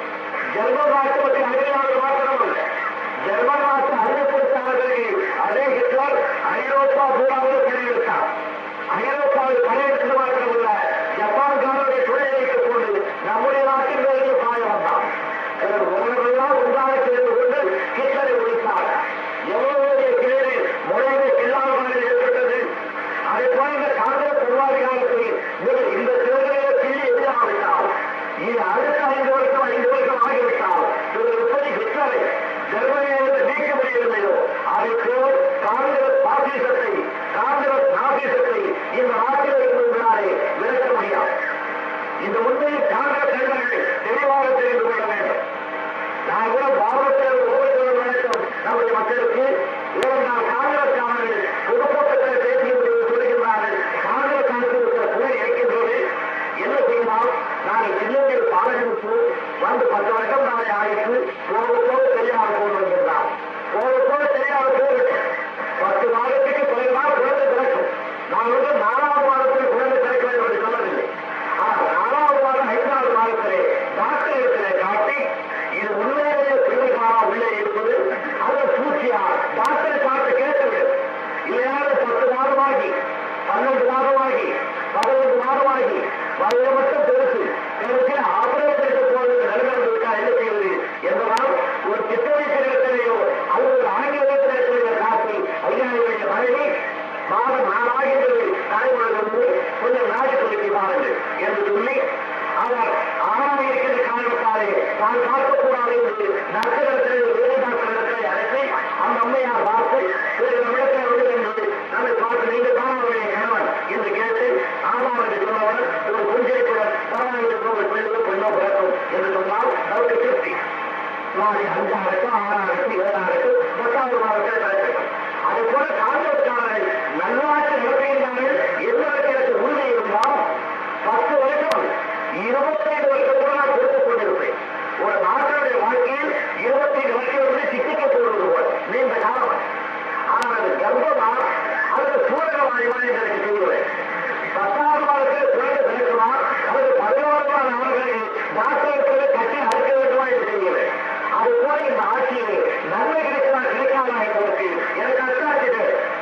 ஜெர்மன் நாட்டு மக்கள் அறிவியாளர் மாத்திரமல்ல ஜெர்மன் நாட்டு அறிவிப்படுத்தாளர்கள் அதே ஹிட்லர் ஐரோப்பா பூராவில் படையெடுத்தார் ஐரோப்பாவில் படையெடுத்தது மாத்திரமல்ல ஜப்பான்காரருடைய துணை வைத்துக் கொண்டு நம்முடைய நாட்டின் வேலையை பாய வந்தான் உறவுகளெல்லாம் ஒன்றாக சேர்ந்து கொண்டு ஹிட்லரை ஒழித்தார் எவ்வளவு கிளறி முறையை இல்லாமல் ஏற்பட்டது அதை போல இந்த காங்கிரஸ் நிர்வாகி காலத்தில் இவர் இந்த தேர்தலில் கிள்ளி எதிராவிட்டால் இது அடுத்த ஐந்து வருஷம் ஐந்து வருஷம் ஆகிவிட்டால் இவர் எப்படி ஹிட்லரை ஜெர்மனியிலிருந்து நீக்க முடியவில்லையோ அதற்கு காங்கிரஸ் பாசிசத்தை காங்கிரஸ் நாசிசத்தை இந்த நாட்டில் இருந்திருந்தாலே விளக்க முடியாது இந்த உண்மையை காங்கிரஸ் நண்பர்கள் தெளிவாக தெரிந்து கொள்ள வேண்டும் நான் கூட பாரதத்தில் ஒவ்வொரு வணக்கம் நம்முடைய மக்களுக்கு இரண்டாம் காங்கிரஸ்காரர்கள் பொதுக்கூட்டத்தில் பேசியது சொல்லுகின்றார்கள் காங்கிரஸ் அரசு இருக்கிற புகழ் இருக்கின்றது என்ன செய்யலாம் நாங்கள் சின்னங்கள் பாலகனுக்கு வந்து பத்து வருஷம் நாளை ஆயிற்று போக போக தெரியாத போக வருகின்றார் போக போக தெரியாத போகட்டும் பத்து மாதத்துக்கு பிறகுதான் குழந்தை பிறக்கும் நான் வந்து நாலாவது மாதத்தில் குழந்தை பிறக்க வேண்டும் என்று சொல்லவில்லை ஆனால் நாலாவது மாதம் ஐந்தாவது மாதத்திலே டாக்டர் இடத்திலே காட்டி இது உண்மையிலேயே பிள்ளைகளா உள்ளே இருப்பது அது பூச்சியா டாக்டரை பார்த்து கேட்டது இல்லையாவது பத்து மாதமாகி பன்னெண்டு மாதமாகி பதினைந்து மாதமாகி வயது மட்டும் பெருசு பெருசு ஆபரேஷனுக்கு போவது நடுநடந்து விட்டால் என்ன செய்வது என்பதால் ஒரு சித்தரித்த இடத்திலேயோ அல்லது ஒரு ஆங்கிலத்திலே காட்டி ஐயா இவருடைய மனைவி மாதம் நாளாகின்றது தாய்மொழிலிருந்து கொஞ்சம் நாடு சொல்லி பாருங்கள் என்று சொல்லி அவர் ஆறாம் இருக்கின்ற காரணத்தாலே தான் பார்க்கக்கூடாது என்று நர்சகத்திலே வேறு டாக்டர்களை அழைத்து அந்த அம்மையார் பார்த்து வேறு நம்மிடத்தில் வந்து என்று நம்மை பார்த்து நீங்கள் தான் அவருடைய கணவன் என்று கேட்டு ஆமாம் என்று சொன்னவர் ஒரு குஞ்சரிப்புடன் பரவாயில்லை ஒரு பெண்ணோ பெண்ணோ பிறக்கும் என்று சொன்னால் அவருக்கு திருப்தி நாளை அஞ்சாயிரத்து ஆறாயிரத்து ஏழாயிரத்து பத்தாவது மாதத்தில் கிடைக்கட்டும் அதை போல காங்கிரஸ்காரர்கள் நல்லாட்சி நடத்துகின்றார்கள் எங்களுக்கு எனக்கு உரிமை இருந்தால் பத்து வருஷம் இருபத்தைந்து வருஷம் கூட நான் கொடுத்துக் கொண்டிருப்பேன் ஒரு நாட்டினுடைய வாழ்க்கையில் இருபத்தைந்து வருஷம் வந்து சிக்கிக்க போடுவது போல் நீண்ட காலம் ஆனால் அது கர்ப்பமா அல்லது சூழல வாழ்வா என்று எனக்கு தெரியவில்லை பத்தாவது மாதத்தில் குழந்தை பிறக்குமா அல்லது பதினோரு மாத ஆண்டுகளில் டாக்டர்களுக்கு கட்டி அறுக்க வேண்டுமா என்று தெரியவில்லை அது போல இந்த ஆட்சியில் நன்மை கிடைக்கிறா கிடைக்காதா என்பதற்கு எனக்கு அத்தாட்சிகள்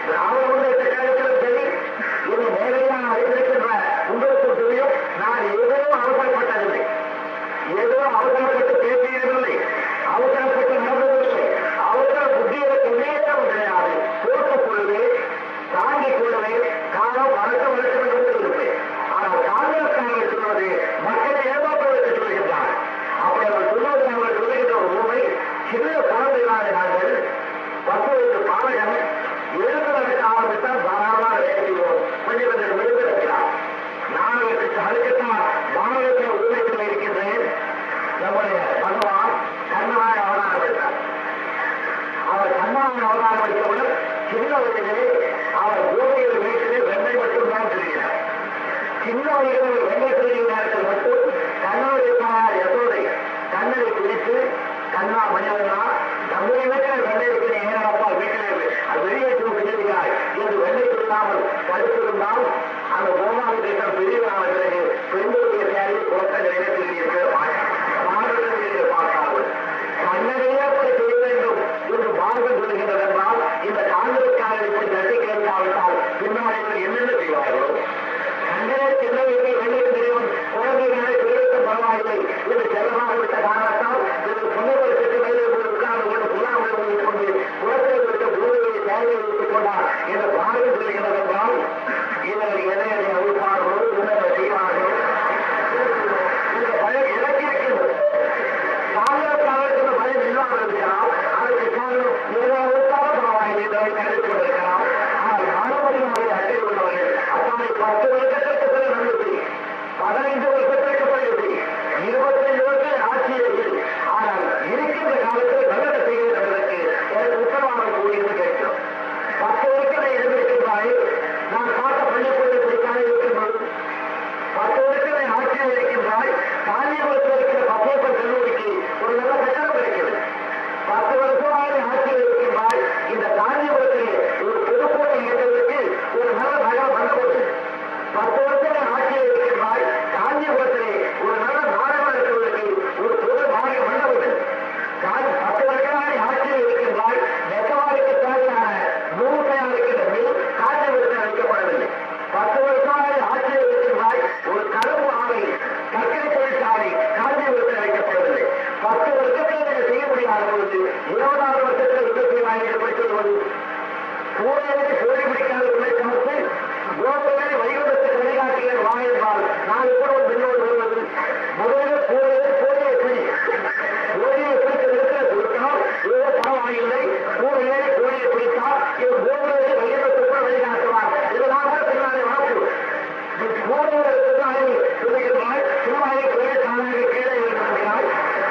திராவிட முன்னேற்ற கழகத்திலும் சரி இது நேரடியாக அறிந்திருக்கின்ற உங்களுக்கும் தெரியும் நான் ஏதோ அவசரப்பட்டதில்லை ஏதோ அவசரப்பட்டு பேசியதில்லை அவசரப்பட்டு நடந்ததில்லை அவசர புத்தியை கொண்டேதான் கிடையாது பொறுத்துக் கொள்ளுவே தாங்கிக் கொள்ளுவே காலம் வளர்க்க வளர்க்க என்று இருப்பேன் ஆனால் காங்கிரஸ் காங்கிரஸ் சொல்வது மக்களை ஏமாற்றுவதற்கு சொல்கின்றார் அப்படி அவர் சொல்வது அவர்கள் சொல்லுகின்ற ஒரு உண்மை சின்ன குழந்தைகளாக நாங்கள் பத்து வயது பாலகன் எழுந்து நடக்க ஆரம்பித்தால் தாராளமாக வேலை செய்வோம் கொஞ்சம் கொஞ்சம் விழுந்து இருக்கிறார் நான் அதற்கு அதுக்குத்தான் மாநிலத்தில் உரிமையில் இருக்கின்றேன் நம்முடைய பகவான் கண்ணனாக அவதாரம் எடுத்தார் அவர் கண்ணனாக அவதாரம் எடுத்தவுடன் சின்ன வயதிலே அவர் பூமியில் வீட்டிலே வெண்ணெய் மட்டும்தான் தெரிகிறார் சின்ன வயதில் வெண்ணெய் தெரியும் நேரத்தில் மட்டும் கண்ணனுடைய தாயார் யசோதை கண்ணனை பிடித்து கண்ணா மனிதனா நம்முடைய வீட்டில் வெண்ணெய் இருக்கிற ஏனப்பா வீட்டில் அது வெளியே தூக்குகிறாய் என்று வெண்ணெய் சொல்லாமல் தடுத்திருந்தால் அந்த கோமாளி தேசம் பெரியவரான பிறகு பெண்களுடைய தேவையை குழந்தைகளை தெரிவிக்க மாநிலத்தில் பார்த்தார்கள் கண்ணனையே அப்படி செய்ய வேண்டும் என்று மார்க்கம் சொல்லுகின்றது என்றால் இந்த காங்கிரஸ்காரர் இப்படி தட்டி கேட்காவிட்டால் பின்னால் இவர்கள் என்னென்ன செய்வார்களோ கண்ணனே சின்ன வயதில் வெள்ளை தெரியும் குழந்தைகளை பிரிவிக்க பரவாயில்லை என்று செல்லமாக விட்ட காரணத்தால் இது புன்னவர் சென்று மேலே போய் உட்கார்ந்து கொண்டு புல்லாமல் வைத்துக் கொண்டு குளத்தை விட்டு பூமியை தேவையை வைத்துக் கொண்டார் என்று பாரதம் சொல்லுகிறது என்றால் இவர்கள் எதை எதை அவிழ்ப்பார்களோ என்னென்ன செய்வார்களோ இந்த பயம் எனக்கு இருக்கின்றது காங்கிரஸ்காரருக்கு இந்த பயம் இல்லாமல் இருக்கலாம் அதற்கு காரணம் ஏதோ அவிழ்த்தாலும் பரவாயில்லை என்பதை கருதி கொண்டிருக்கலாம் ஆனால் நானும் அட்டை உள்ளவர்கள் அப்பாவை பத்து வருஷத்திற்கு பிறகு நல்லது பதினைந்து வருஷத்திற்கு பிறகு இருபத்தைந்து வருஷம் ஆட்சியில் ஆனால் இருக்கின்ற காலத்தில் நல்லது செய்வதற்கு எனக்கு உத்தரவாதம் கூடியது கேட்கிறோம் பத்து வருஷம் இருந்திருக்கின்றாய் நான் பார்த்த பள்ளிக்கூடத்தில் பிடிக்காத இருக்கின்றது பத்து வருஷம் ஆட்சியில் இருக்கின்றாய் காஞ்சிபுரத்தில் இருக்கிற பசேப்பன் கல்லூரிக்கு ஒரு நல்ல கட்டணம் இருக்கிறது பத்து வருஷமாக ஆட்சியில் இருக்கின்றாய் இந்த காஞ்சிபுரத்தில் ஒரு பொதுக்கூடம் இயக்கத்திற்கு ஒரு நல்ல நகரம் வந்துள்ளது பத்து வருஷம் ஆட்சியில் இருக்கின்றாய் காஞ்சிபுரத்திலே ஒரு நல்ல நாடகம் நடத்துவதற்கு ஒரு பொது நாடக மண்டபம் காஞ்சி பத்து வருஷமாக ஆட்சியில் இருக்கின்றாய் நெசவாரிக்கு தேவையான நூல் தயாரிக்கின்ற மில் காஞ்சிபுரத்தில் வைக்கப்படவில்லை பத்து வருஷமாக ஆட்சியில் இருக்கின்றாய் ஒரு கரும்பு ஆலை சர்க்கரை தொழிற்சாலை காஞ்சிபுரத்தில் வைக்கப்படவில்லை பத்து வருஷத்தில் நீங்கள் செய்ய முடியாத பொழுது இருபதாவது வருஷத்தில் என்ன செய்வாய் என்று போய் சொல்வது சூரியனை கோழி பிடிக்காத உள்ள சமத்து கோபுரங்களை வைகுண்டத்துக்கு வழிகாட்டுகிற வா என்றால் நான் கூட ஒரு பெண்ணோடு வருவது முதலில் சூரியனை கோழியை பிடி கோழியை பிடித்த இடத்துல கொடுத்தால் ஏதோ பரவாயில்லை சூரியனை கோழியை பிடித்தால் இவர் கோபுரத்தை வைகுண்டத்துக்கு வழிகாட்டுவார் இதெல்லாம் கூட பின்னாலே வாக்கு சூரியனை சொல்லுகிறாய் சிறுவாயை கோழி தானாக கீழே இருக்கிறாய்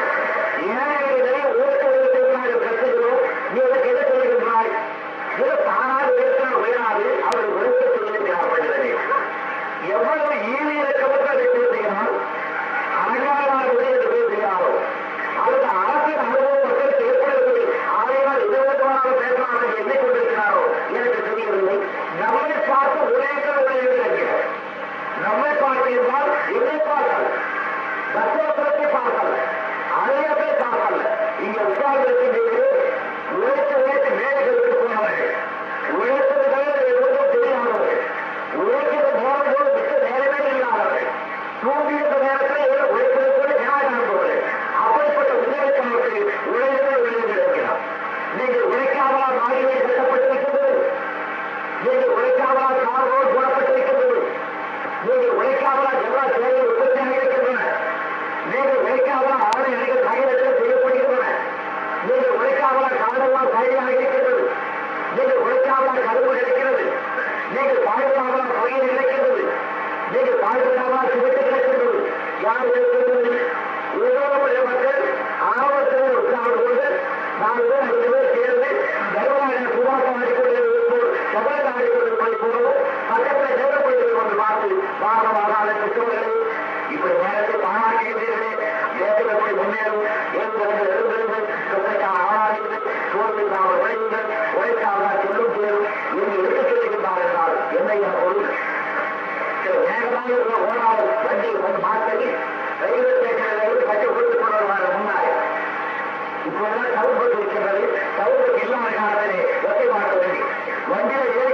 ஏழைகளை ஊருக்கு உயர்த்துகிறாய் கற்றுகிறோம் நீ எதற்கு எதை சொல்லுகின்றாய் இது தானாக உயர்த்தினால் உயராது அவர் உயர்த்த சொல்லியிருக்கிறார் பண்டிதனே எவ்வளவு ஈவி இறக்கப்பட்டு அதை பேசுகிறார் அலங்காரமாக என்று பேசுகிறாரோ அல்லது அரசின் அனுபவம் மக்களுக்கு ஏற்படுகிறது ஆகையால் இது வேண்டுமானாலும் பேசலாம் என்று எண்ணிக்கொண்டிருக்கிறாரோ எனக்கு தெரியவில்லை நம்மை பார்த்து உலகங்கள் உலகில் நம்மை பார்த்து என்றால் என்னை பார்த்தல் தத்துவத்தை பார்த்தல் அழையத்தை பார்த்தல் இங்க உட்கார்ந்திருக்கின்றீர்கள் உழைத்து உழைத்து மேடைகளுக்கு போனவர்கள் உழைத்தது தவிர எதுவும் தெரியாதவர்கள் உழைக்கிற நேரம் போது மிக்க நேரமே இல்லாதவர்கள் தூங்குகின்ற நேரத்தில் ஏதோ உழைப்பது கூட நியாயம் காண்பவர்கள் அப்படிப்பட்ட உதவிக்காரருக்கு உழைத்தே உழைந்து இருக்கிறார் நீங்கள் உழைக்காமலா நாடுகளை கட்டப்பட்டிருக்கின்றது நீங்கள் உழைக்காமலா கார் ரோடு போடப்பட்டிருக்கின்றது நீங்கள் உழைக்காமலா எல்லா சேவையும் உற்பத்தியாக இருக்கின்றன நீங்கள் உழைக்காமலா ஆடை அணிகள் நகைகள் செய்யப்படுகின்றன நீங்கள் உழைக்காமலா காடெல்லாம் காயாக இருக்கின்றது நீங்கள் உழைக்காமலா கருவு கிடைக்கிறது நீங்கள் பாடுகாமலா பயிர் கிடைக்கின்றது நீங்கள் பாடுபடாமலா சிவத்து கிடைக்கின்றது யார் இருக்கிறது ஏதோ நம்முடைய மக்கள் ஆர்வத்தில் உட்கார்ந்து கொண்டு நாலு பேர் ஐந்து பேர் சேர்ந்து தர்மராஜன் சுபாசம் ஆடிக்கொண்டு இருப்போம் சபையில் ஆடிக்கொண்டு போகிறோம் பக்கத்தில் தேவைப்படுகிறது கொண்டு பார்த்து வாரமாக அதை பெற்றவர்களே இப்படி நேரத்தை பாராட்டுகின்றீர்களே தேசத்தை போய் முன்னேறும் எழுந்திருந்து எழுந்திருந்து சொத்தைக்காக ஆராய்ந்து சோர்வுக்காக உழையுங்கள் உழைக்காக சொல்லும் சேரும் என்று எடுத்துச் சொல்லுகின்றார் என்றால் என்ன என் பொருள் சில வேகமாக உள்ள ஓடாத வண்டி வந்து மாற்றி ரயில்வே ஸ்டேஷனில் இருந்து கட்டி கொடுத்துக் கொண்டு வருவாங்க முன்னாடி இப்போதான் சவுண்ட் இருக்கின்றது சவுண்ட் இல்லாத காலத்திலே ஒத்தை மாற்ற வேண்டி வண்டியில் ஏறி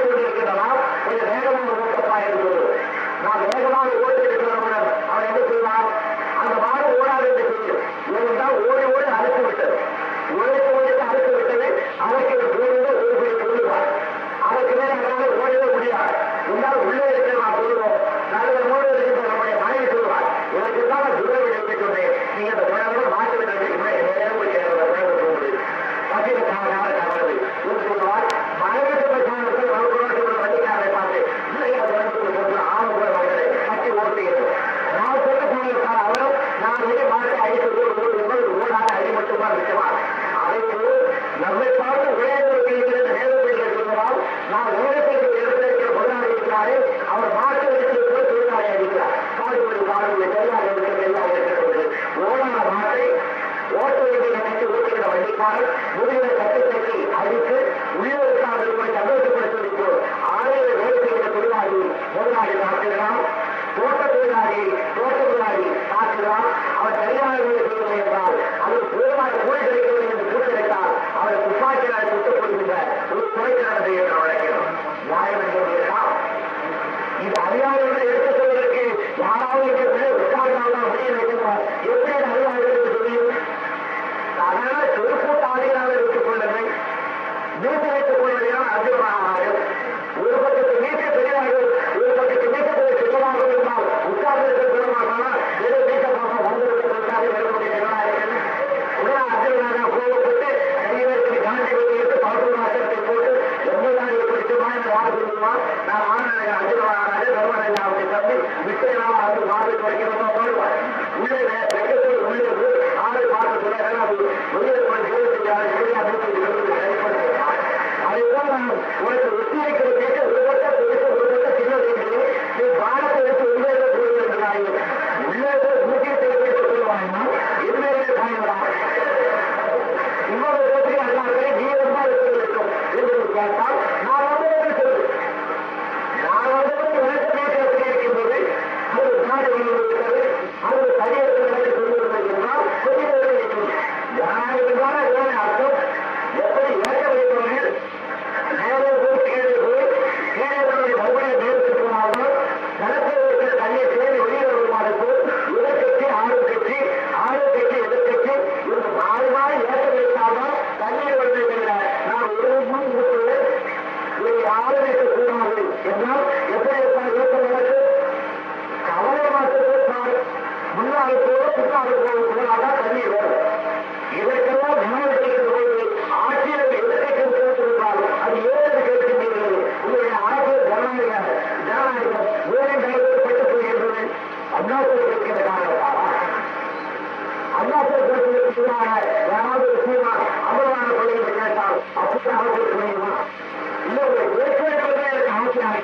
நான் உலகத்திற்கு எடுத்திருக்கிற முதலாளி இருக்கிறாரே அவர் மாட்டு வயசில் கூட தொழிலாளி அடிக்கிறார் பாடுபடி பாடுபடி தெரியாத இருக்கிறது எல்லாம் இருக்கிறது ஓடாத மாட்டை ஓட்ட வேண்டிய கட்டி ஓட்டுகிற வண்டிக்காரர் முதுகிற கட்டி கட்டி அடித்து உள்ளூருக்காக இருப்பதை சந்தோஷப்படுத்தி ஆலையில் வேலை செய்கிற தொழிலாளி முதலாளி தாக்குகிறான் தோட்ட தொழிலாளி தோட்ட தொழிலாளி தாக்குகிறான் அவர் சரியான வேலை செய்யவில்லை என்றால் அது போதுமான கூலி கிடைக்கவில்லை என்று கூட்டிருந்தால் அவரை துப்பாக்கியால் சுட்டுக் கொள்கின்ற ஒரு துறைக்காரத்தை என்று வழங்கிறோம் நியாயம் என்கிறீர்களா இது அறியாதவர்களை எடுத்துச் சொல்வதற்கு யாராவது எங்கள் பிள்ளை உட்கார்ந்தால்தான் முடிய வைக்கின்றார் எப்படி அது அறியாதவர்களுக்கு தெரியும் அதனால திருக்கூட்ட ஆதிகளாக வைத்துக் கொள்ளுங்கள் மீட்டு வைத்துக் கொள்வதைதான் அர்ஜுனமானார்கள் ஒரு பக்கத்து மீட்டு பெரியார்கள் ஒரு பக்கத்து மீட்டத்தை சின்னதாக இருந்தால் உட்கார்ந்து இருக்க குணமாகனா ஏதோ மீட்டமாக வந்துவிட்டதற்காக வெறுமதி சிவனாயிருக்கிறது உடனே அர்ஜுனனாக கோபப்பட்டு கைவருக்கு காந்தி வைத்து பரசுராசத்தை போட்டு எவ்வளவு ஏற்படுத்துமா என்று யார் சொல்லுவான் நான் ஆனந்த அர்ஜுனனாக தர்மனையாவுக்கு தம்பி விட்டேனாக அது மாதிரி குறைக்கிறதா பாடுவார் உள்ளே வெக்கத்தில் உள்ளே போய் ஆளை பார்த்து சொல்ல அது வெளியே போய் சேவை செய்யாது சரியா நிறுத்தி அதைத்தான் நான் உனக்கு ஒத்தி வைக்கிற கேட்க ஒரு பட்ட பெருசு ஒரு பட்ட சின்னது என்று நீ பாடத்தை எடுத்து உள்ளே போய் இருக்கிறாய் உள்ளே போய் மூக்கியத்தை எடுத்து சொல்லுவாய்னா எதுவுமே காயங்களா இன்னொரு இடத்துக்கு அல்லாமல் நீ ரொம்ப இருக்கும் என்று கேட்டால் நான் வந்து சொல்லு நான் வந்து எனக்கு பேசுறது இருக்கின்றது அது நாடு இருக்கிறது அது சரியத்தில் நடந்து கொண்டிருந்தது என்றால் கொஞ்சம் இருக்கும் யார் இருந்தாலும் அதுதானே அர்த்தம் எப்படி இறக்க வைப்பவர்கள் மேலே போய் கீழே போய் கீழே போய் மறுபடியும் மேற்கு போனால்தான் நிலத்தில் இருக்கிற தண்ணீர் தேடி வெளியே வருமாறு போல் எதிர்கட்சி ஆறு கட்சி ஆறு கட்சி எதிர்கட்சி இந்த மாறி மாறி ஏற்ற வைத்தால்தான் தண்ணீர் வருது தவிர நான் ஒரு முன் கொடுத்தது இதை யாரும் இருக்கக்கூடாது என்றால் எப்படி இருப்பார் ஏற்ற நடக்கு கவலை மாற்றத்திற்கால் முன்னாள் போல பின்னால் போல போனால்தான் தண்ணீர் வரும் இதற்கெல்லாம் நினைவு செய்கிற போது ஆட்சியில் எதிர்கட்சி கேட்டிருந்தால் அது ஏழு கேட்கின்றீர்கள் உங்களுடைய அரசியல் ஜனநாயக ஜனநாயகம் ஊரின் தலைவர் பட்டு போகின்றது அண்ணாசல் கேட்கிற காரணத்தாரா அண்ணாசல் பேசுவதற்காக யாராவது விஷயமா அமலான கொள்கையை கேட்டால் அப்படி அவர்களுக்கு முடியுமா இல்லை ஒரு ஏற்கனவே எனக்கு ஆசையாக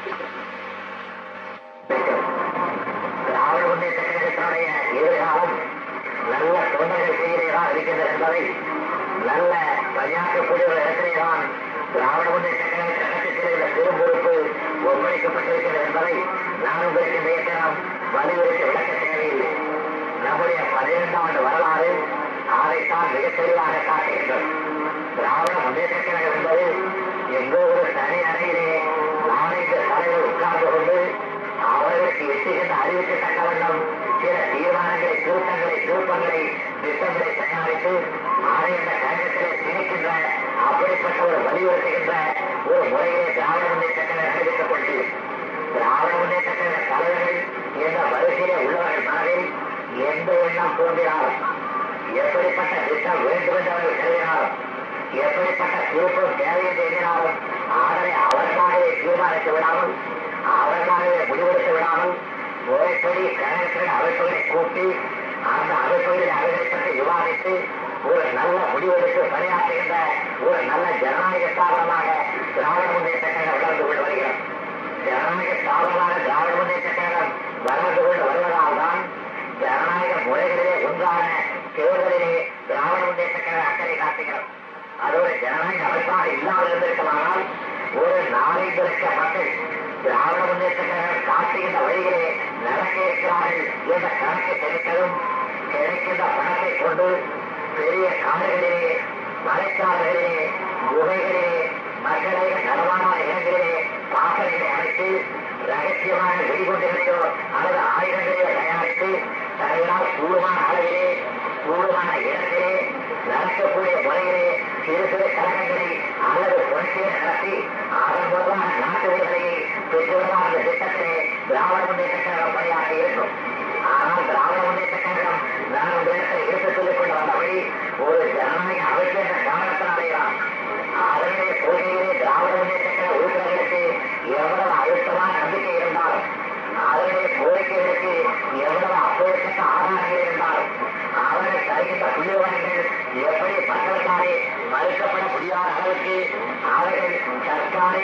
திராவிட முன்னேற்ற கழகத்தினுடைய எதிர்காலம் நல்ல தொண்டர்கள் கையிலேதான் இருக்கின்றது என்பதை நல்ல பணியாற்றக்கூடிய ஒரு இடத்திலேதான் திராவிட முன்னேற்ற கழக கழகத்தில் உள்ள பெரும் பொறுப்பு ஒப்படைக்கப்பட்டிருக்கிறது என்பதை நான் உங்களுக்கு இந்த தினம் வலியுறுத்தி விளக்க தேவையில்லை நம்முடைய பதினைந்தாம் ஆண்டு வரலாறு அதைத்தான் மிக தெளிவாக காட்டுகின்றது திராவிட முன்னேற்ற கழகம் என்பது எங்கோ ஒரு தனி அறையிலே நாளைந்து தலைவர் உட்கார்ந்து கொண்டு அவர்களுக்கு எட்டுகின்ற அறிவுக்கு தக்க வண்ணம் சில தீர்மானங்களை திருத்தங்களை திருப்பங்களை திட்டங்களை தயாரித்து அதை அந்த கழகத்திலே திணிக்கின்ற அப்படிப்பட்ட ஒரு வலியுறுத்துகின்ற ஒரு முறையை திராவிட முன்னேற்ற கழகம் அறிவித்துக் கொண்டது திராவிட முன்னேற்ற கழக தலைவர்கள் என்ற வரிசையிலே உள்ளவர்கள் மனதில் எந்த எண்ணம் தோன்றினாலும் எப்படிப்பட்ட திட்டம் வேண்டும் என்று அவர்கள் கருதினாலும் எப்படிப்பட்ட திருப்பம் தேவை என்று எண்ணினாலும் அதனை அவர்களாகவே தீர்மானித்து விடாமல் அவர்களாகவே முடிவெடுத்து விடாமல் முறைப்படி கழகத்தின் அமைப்புகளை கூட்டி அந்த அமைப்புகளில் அவர்களை பற்றி விவாதித்து ஒரு நல்ல முடிவெடுத்து பணியாற்றுகின்ற ஒரு நல்ல ஜனநாயக ஸ்தாபனமாக திராவிட முன்னேற்ற கழகம் வளர்ந்து கொண்டு வருகிறது ஜனநாயக ஸ்தாபனமாக திராவிட முன்னேற்ற கழகம் வளர்ந்து கொண்டு வருவதால் தான் ஜனநாயக முறைகளிலே ஒன்றான தேர்தலிலே திராவிட முன்னேற்ற கழக அக்கறை காட்டுகிறது அதோடு ஜனநாயக அமைப்பாக இல்லாமல் இருந்திருக்கலானால் ஒரு நாளைந்து லட்சம் மக்கள் திராவிட முன்னேற்ற கழகம் காட்டுகின்ற வழியிலே நடக்க இருக்கிறார்கள் என்ற கணக்கு கிடைத்ததும் கிடைக்கின்ற பணத்தை கொண்டு பெரிய காடுகளிலே மலைக்காடுகளிலே குகைகளிலே மக்களை நடமாடாத இடங்களிலே பாசனைகளை அமைத்து ரகசியமாக வெடிகொண்டிருந்தோ அல்லது ஆயுதங்களை தயாரித்து தங்களால் கூடுமான அளவிலே கூடுமான இடத்திலே நடக்கக்கூடிய முறையிலே சிறு சிறு கழகங்களை அல்லது புரட்சியை நடத்தி அதன் மூலமாக நாட்டு விடுதலையை பெற்றுவதான அந்த திட்டத்திலே திராவிட முன்னேற்ற கழகம் பணியாற்றி இருக்கும் ஆனால் திராவிட முன்னேற்ற கழகம் நான் உங்களிடத்தில் எடுத்துச் சொல்லிக் கொண்டு வந்தபடி ஒரு ஜனநாயக அமைப்பு என்ற காரணத்தினாலேதான் அதனுடைய கொள்கையிலே திராவிட முன்னேற்ற கழக உறுப்பினர்களுக்கு எவ்வளவு அழுத்தமான நம்பிக்கை இருந்தாலும் அதனுடைய கோரிக்கைகளுக்கு எவ்வளவு அப்போதைக்கு ஆதாரங்கள் இருந்தாலும் அவர்கள் தருகின்ற புள்ளிவரங்கள் எப்படி மக்களுக்காலே மறுக்கப்பட முடியாத அளவுக்கு அவர்கள் சர்க்காரே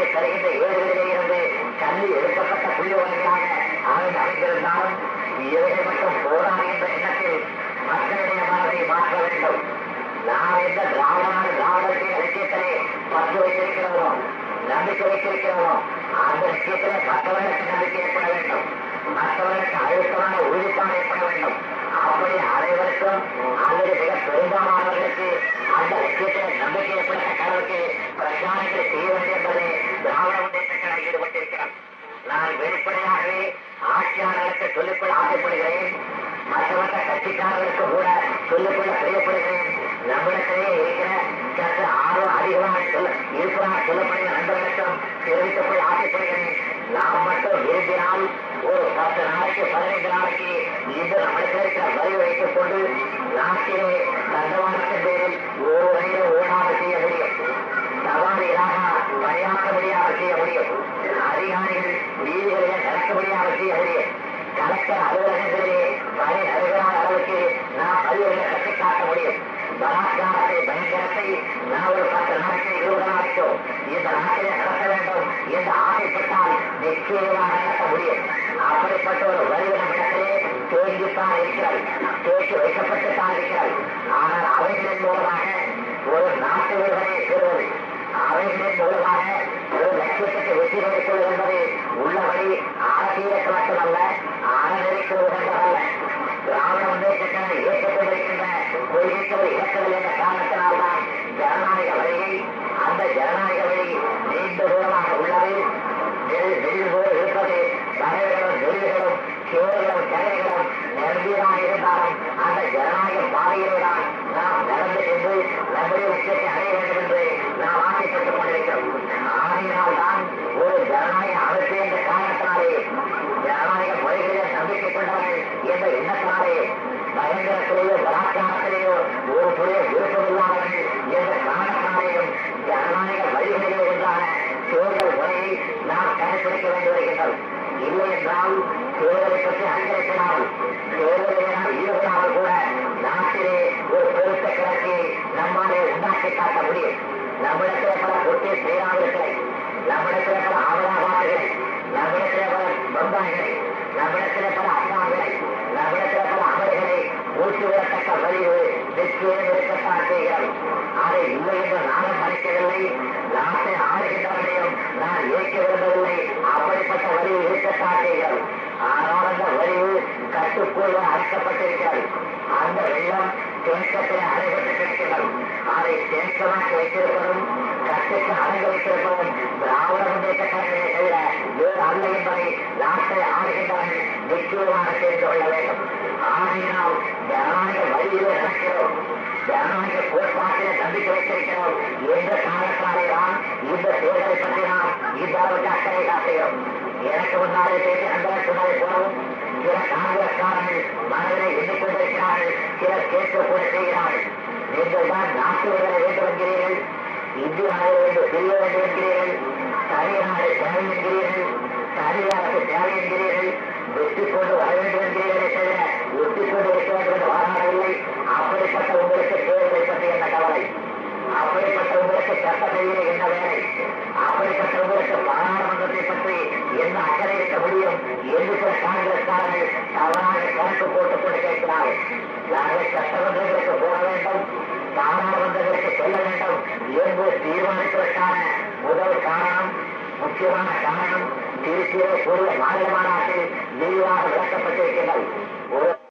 தருகின்ற ஏடுகளிலே இருந்து கல்வி எடுக்கப்பட்ட புள்ளிவர்களாக அவை அமைந்திருந்தாலும் இவைகள் மட்டும் போராது என்ற எண்ணத்தில் மக்களுடைய மனதை மாற்ற வேண்டும் நாம் எந்த திராவிடமான திராவிடத்தின் இலக்கியத்திலே பற்று வைத்திருக்கிறோமோ நம்பிக்கை வைத்திருக்கிறோமோ அந்த லட்சியத்திலே மற்றவர்களுக்கு நம்பிக்கை ஏற்பட வேண்டும் மற்றவர்களுக்கு அழுத்தமான உறுதிப்பாடு ஏற்பட வேண்டும் அப்படி அனைவருக்கும் அல்லது மிக பெரும்பாலானவர்களுக்கு அந்த லட்சியத்திலே நம்பிக்கை ஏற்படத்தக்க அளவுக்கு பிரச்சாரங்களை செய்ய வேண்டும் என்பதை திராவிட முன்னேற்ற கழகம் ஈடுபட்டிருக்கிறார் நான் வெளிப்படையாகவே ஆட்சியாளர்களுக்கு சொல்லிக்கொள்ள ஆசைப்படுகிறேன் மற்ற மற்ற கட்சிக்காரர்களுக்கு கூட சொல்லிக்கொள்ள பிரியப்படுகிறேன் நம்மிடத்திலே இருக்கிற சற்று ஆர்வம் அதிகமாக சொல்ல இருப்பதாக சொல்லப்படுகிற நண்பர்களுக்கும் தெரிவித்துக் கொள்ள ஆசைப்படுகிறேன் நாம் மட்டும் விரும்பினால் ஒரு பத்து நாளைக்கு பதினைந்து நாளைக்கு இந்த நம்மிடத்தில் இருக்கிற வரி வைத்துக் கொண்டு நாட்டிலே தண்டவாளத்தின் பேரில் ஒரு வரையிலும் ஓடாமல் செய்ய முடியும் சவாலிகளாக பணியாற்ற முடியாமல் செய்ய முடியும் அதிகாரிகள் வீதிகளிலே நடக்க முடியாமல் செய்ய முடியும் கலெக்டர் அலுவலகங்களிலே பணி நடைபெறாத அளவுக்கு நாம் பல்வேறு கட்டி காட்ட முடியும் பலாத்காரத்தை பயங்கரத்தை நான் ஒரு பத்து நாட்கள் இருபது நாளைக்கோ இந்த நாட்டிலே நடத்த வேண்டும் என்று ஆசைப்பட்டால் நிச்சயமாக நடத்த முடியும் அப்படிப்பட்ட ஒரு வரி நம்மிடத்திலே தேங்கித்தான் இருக்கிறது தேக்கி வைக்கப்பட்டுத்தான் இருக்கிறது ஆனால் அவைகளின் மூலமாக ஒரு நாட்டு விடுதலை பெறுவது அவைகளின் மூலமாக ஒரு லட்சியத்துக்கு வெற்றி கிடைப்பது என்பது உள்ளபடி அரசியலுக்கு மட்டுமல்ல அறநெறிக்கு உகந்ததல்ல திராவிட முன்னேற்றங்களை ஏற்றுக்கொண்டிருக்கின்ற கொள்கைக்கு ஒரு இலக்கவில்லை என்ற காரணத்தினால்தான் ஜனநாயக வழியை அந்த ஜனநாயக வழி நீண்ட தூரமாக உள்ளது நெல் நெல் போல் இருப்பது வரைவுகளும் நெறிவுகளும் சேவைகளும் சேவைகளும் நிரம்பியதாக இருந்தாலும் அந்த ஜனநாயக பாதையிலே தான் நாம் நடந்து சென்று நம்முடைய லட்சியத்தை அடைய வேண்டும் என்று நாம் ஆசைப்பட்டுக் கொண்டிருக்கிறோம் ஆகையினால் தான் ஒரு ஜனநாயக அமைப்பு என்ற காரணத்தினாலே ஜனநாயக முறைகளிலே நம்பிக்கை கொண்டவர்கள் என்ற எண்ணத்தினாலே பயங்கரத்திலேயோ பலாத்காரத்திலேயோ ஒரு துறைய விருப்பமில்லாதவர்கள் என்ற காரணத்தினாலேயும் ஜனநாயக வழிகளிலே ஒன்றான தேர்தல் முறையை நாம் கடைபிடிக்க வேண்டி வருகின்றோம் இல்லை என்றால் தேர்தலை பற்றி அங்கரிக்கப்படாமல் தேர்தலிலே நாம் ஈடுபடாமல் கூட நாட்டிலே ஒரு பெருத்த கிளர்ச்சியை நம்மாலே உண்டாக்கி காட்ட முடியும் நம்மிடத்திலே பல கொட்டி பேராவிடுகளை நம்மிடத்திலே பல ஆவலாபாட்டுகளை நம்மிடத்திலே பல பம்பாய்களை நம்மிடத்திலே பல அசாம்களை நம்மிடத்திலே பல அமல்களை ஊற்றி விடத்தக்க வலிவு நிச்சயம் இருக்கத்தான் செய்கிறது அதை இல்லை என்று நானும் மறைக்கவில்லை நாட்டை ஆளுகின்றவர்களையும் நான் ஏற்க விரும்பவில்லை அப்படிப்பட்ட வலிவு இருக்கத்தான் செய்கிறது ஆனால் அந்த வலிவு கட்டுக்குள் அழைக்கப்பட்டிருக்கிறது அந்த வெள்ளம் தேக்கத்தில் அடைபட்டு கிடக்கிறது அதை தேக்கமாக்கி வைத்திருப்பதும் கட்டுக்கு அடங்க வைத்திருப்பதும் திராவிட முன்னேற்ற கழகத்தை தவிர வேறு அல்ல என்பதை நாட்டை ஆளுகின்றவர்கள் நிச்சயமாக தெரிந்து கொள்ள வேண்டும் ஆகையினால் ஜனநாயக வழியிலே நடக்கிறோம் ஜனநாயக கோட்பாட்டிலே நம்பிக்கை வைத்திருக்கிறோம் என்ற காரணத்தாலே தான் இந்த தேர்தலை பற்றி நாம் இந்த அளவுக்கு அக்கறை காட்டுகிறோம் எனக்கு முன்னாலே பேசி நண்பர்கள் சொன்னதை போலவும் சில காங்கிரஸ்காரர்கள் மனதிலே எண்ணிக்கொண்டிருக்கிறார்கள் சிலர் கேட்க கூட செய்கிறார்கள் நீங்கள் தான் நாட்டு விடுதலை வேண்டும் என்கிறீர்கள் இந்தியாவில் வேண்டும் பிரிய வேண்டும் என்கிறீர்கள் தனிநாடு தேவை என்கிறீர்கள் தனி அரசு தேவை என்கிறீர்கள் வெற்றி கொண்டு வர வேண்டும் என்கிறீர்களே தவிர ஒட்டி கொண்டு இருக்க வேண்டும் என்று வாராடவில்லை அப்படிப்பட்ட உங்களுக்கு தேர்தலை பற்றி என்ன கவலை அப்படிப்பட்ட உங்களுக்கு சட்டசபையிலே என்ன வேலை அப்படிப்பட்ட உங்களுக்கு பாராளுமன்றத்தை பற்றி என்ன அக்கறை இருக்க முடியும் என்று சில காங்கிரஸ்காரர்கள் தவறாக கணக்கு போட்டுக் கொண்டு கேட்கிறார்கள் நாங்கள் சட்டமன்றங்களுக்கு போக வேண்டும் பாராளுமன்றங்களுக்கு செல்ல வேண்டும் என்று தீர்மானிப்பதற்கான முதல் காரணம் முக்கியமான காரணம் திருச்சியிலே கூடிய மாநில மாநாட்டில் விரிவாக விளக்கப்பட்டிருக்கிறது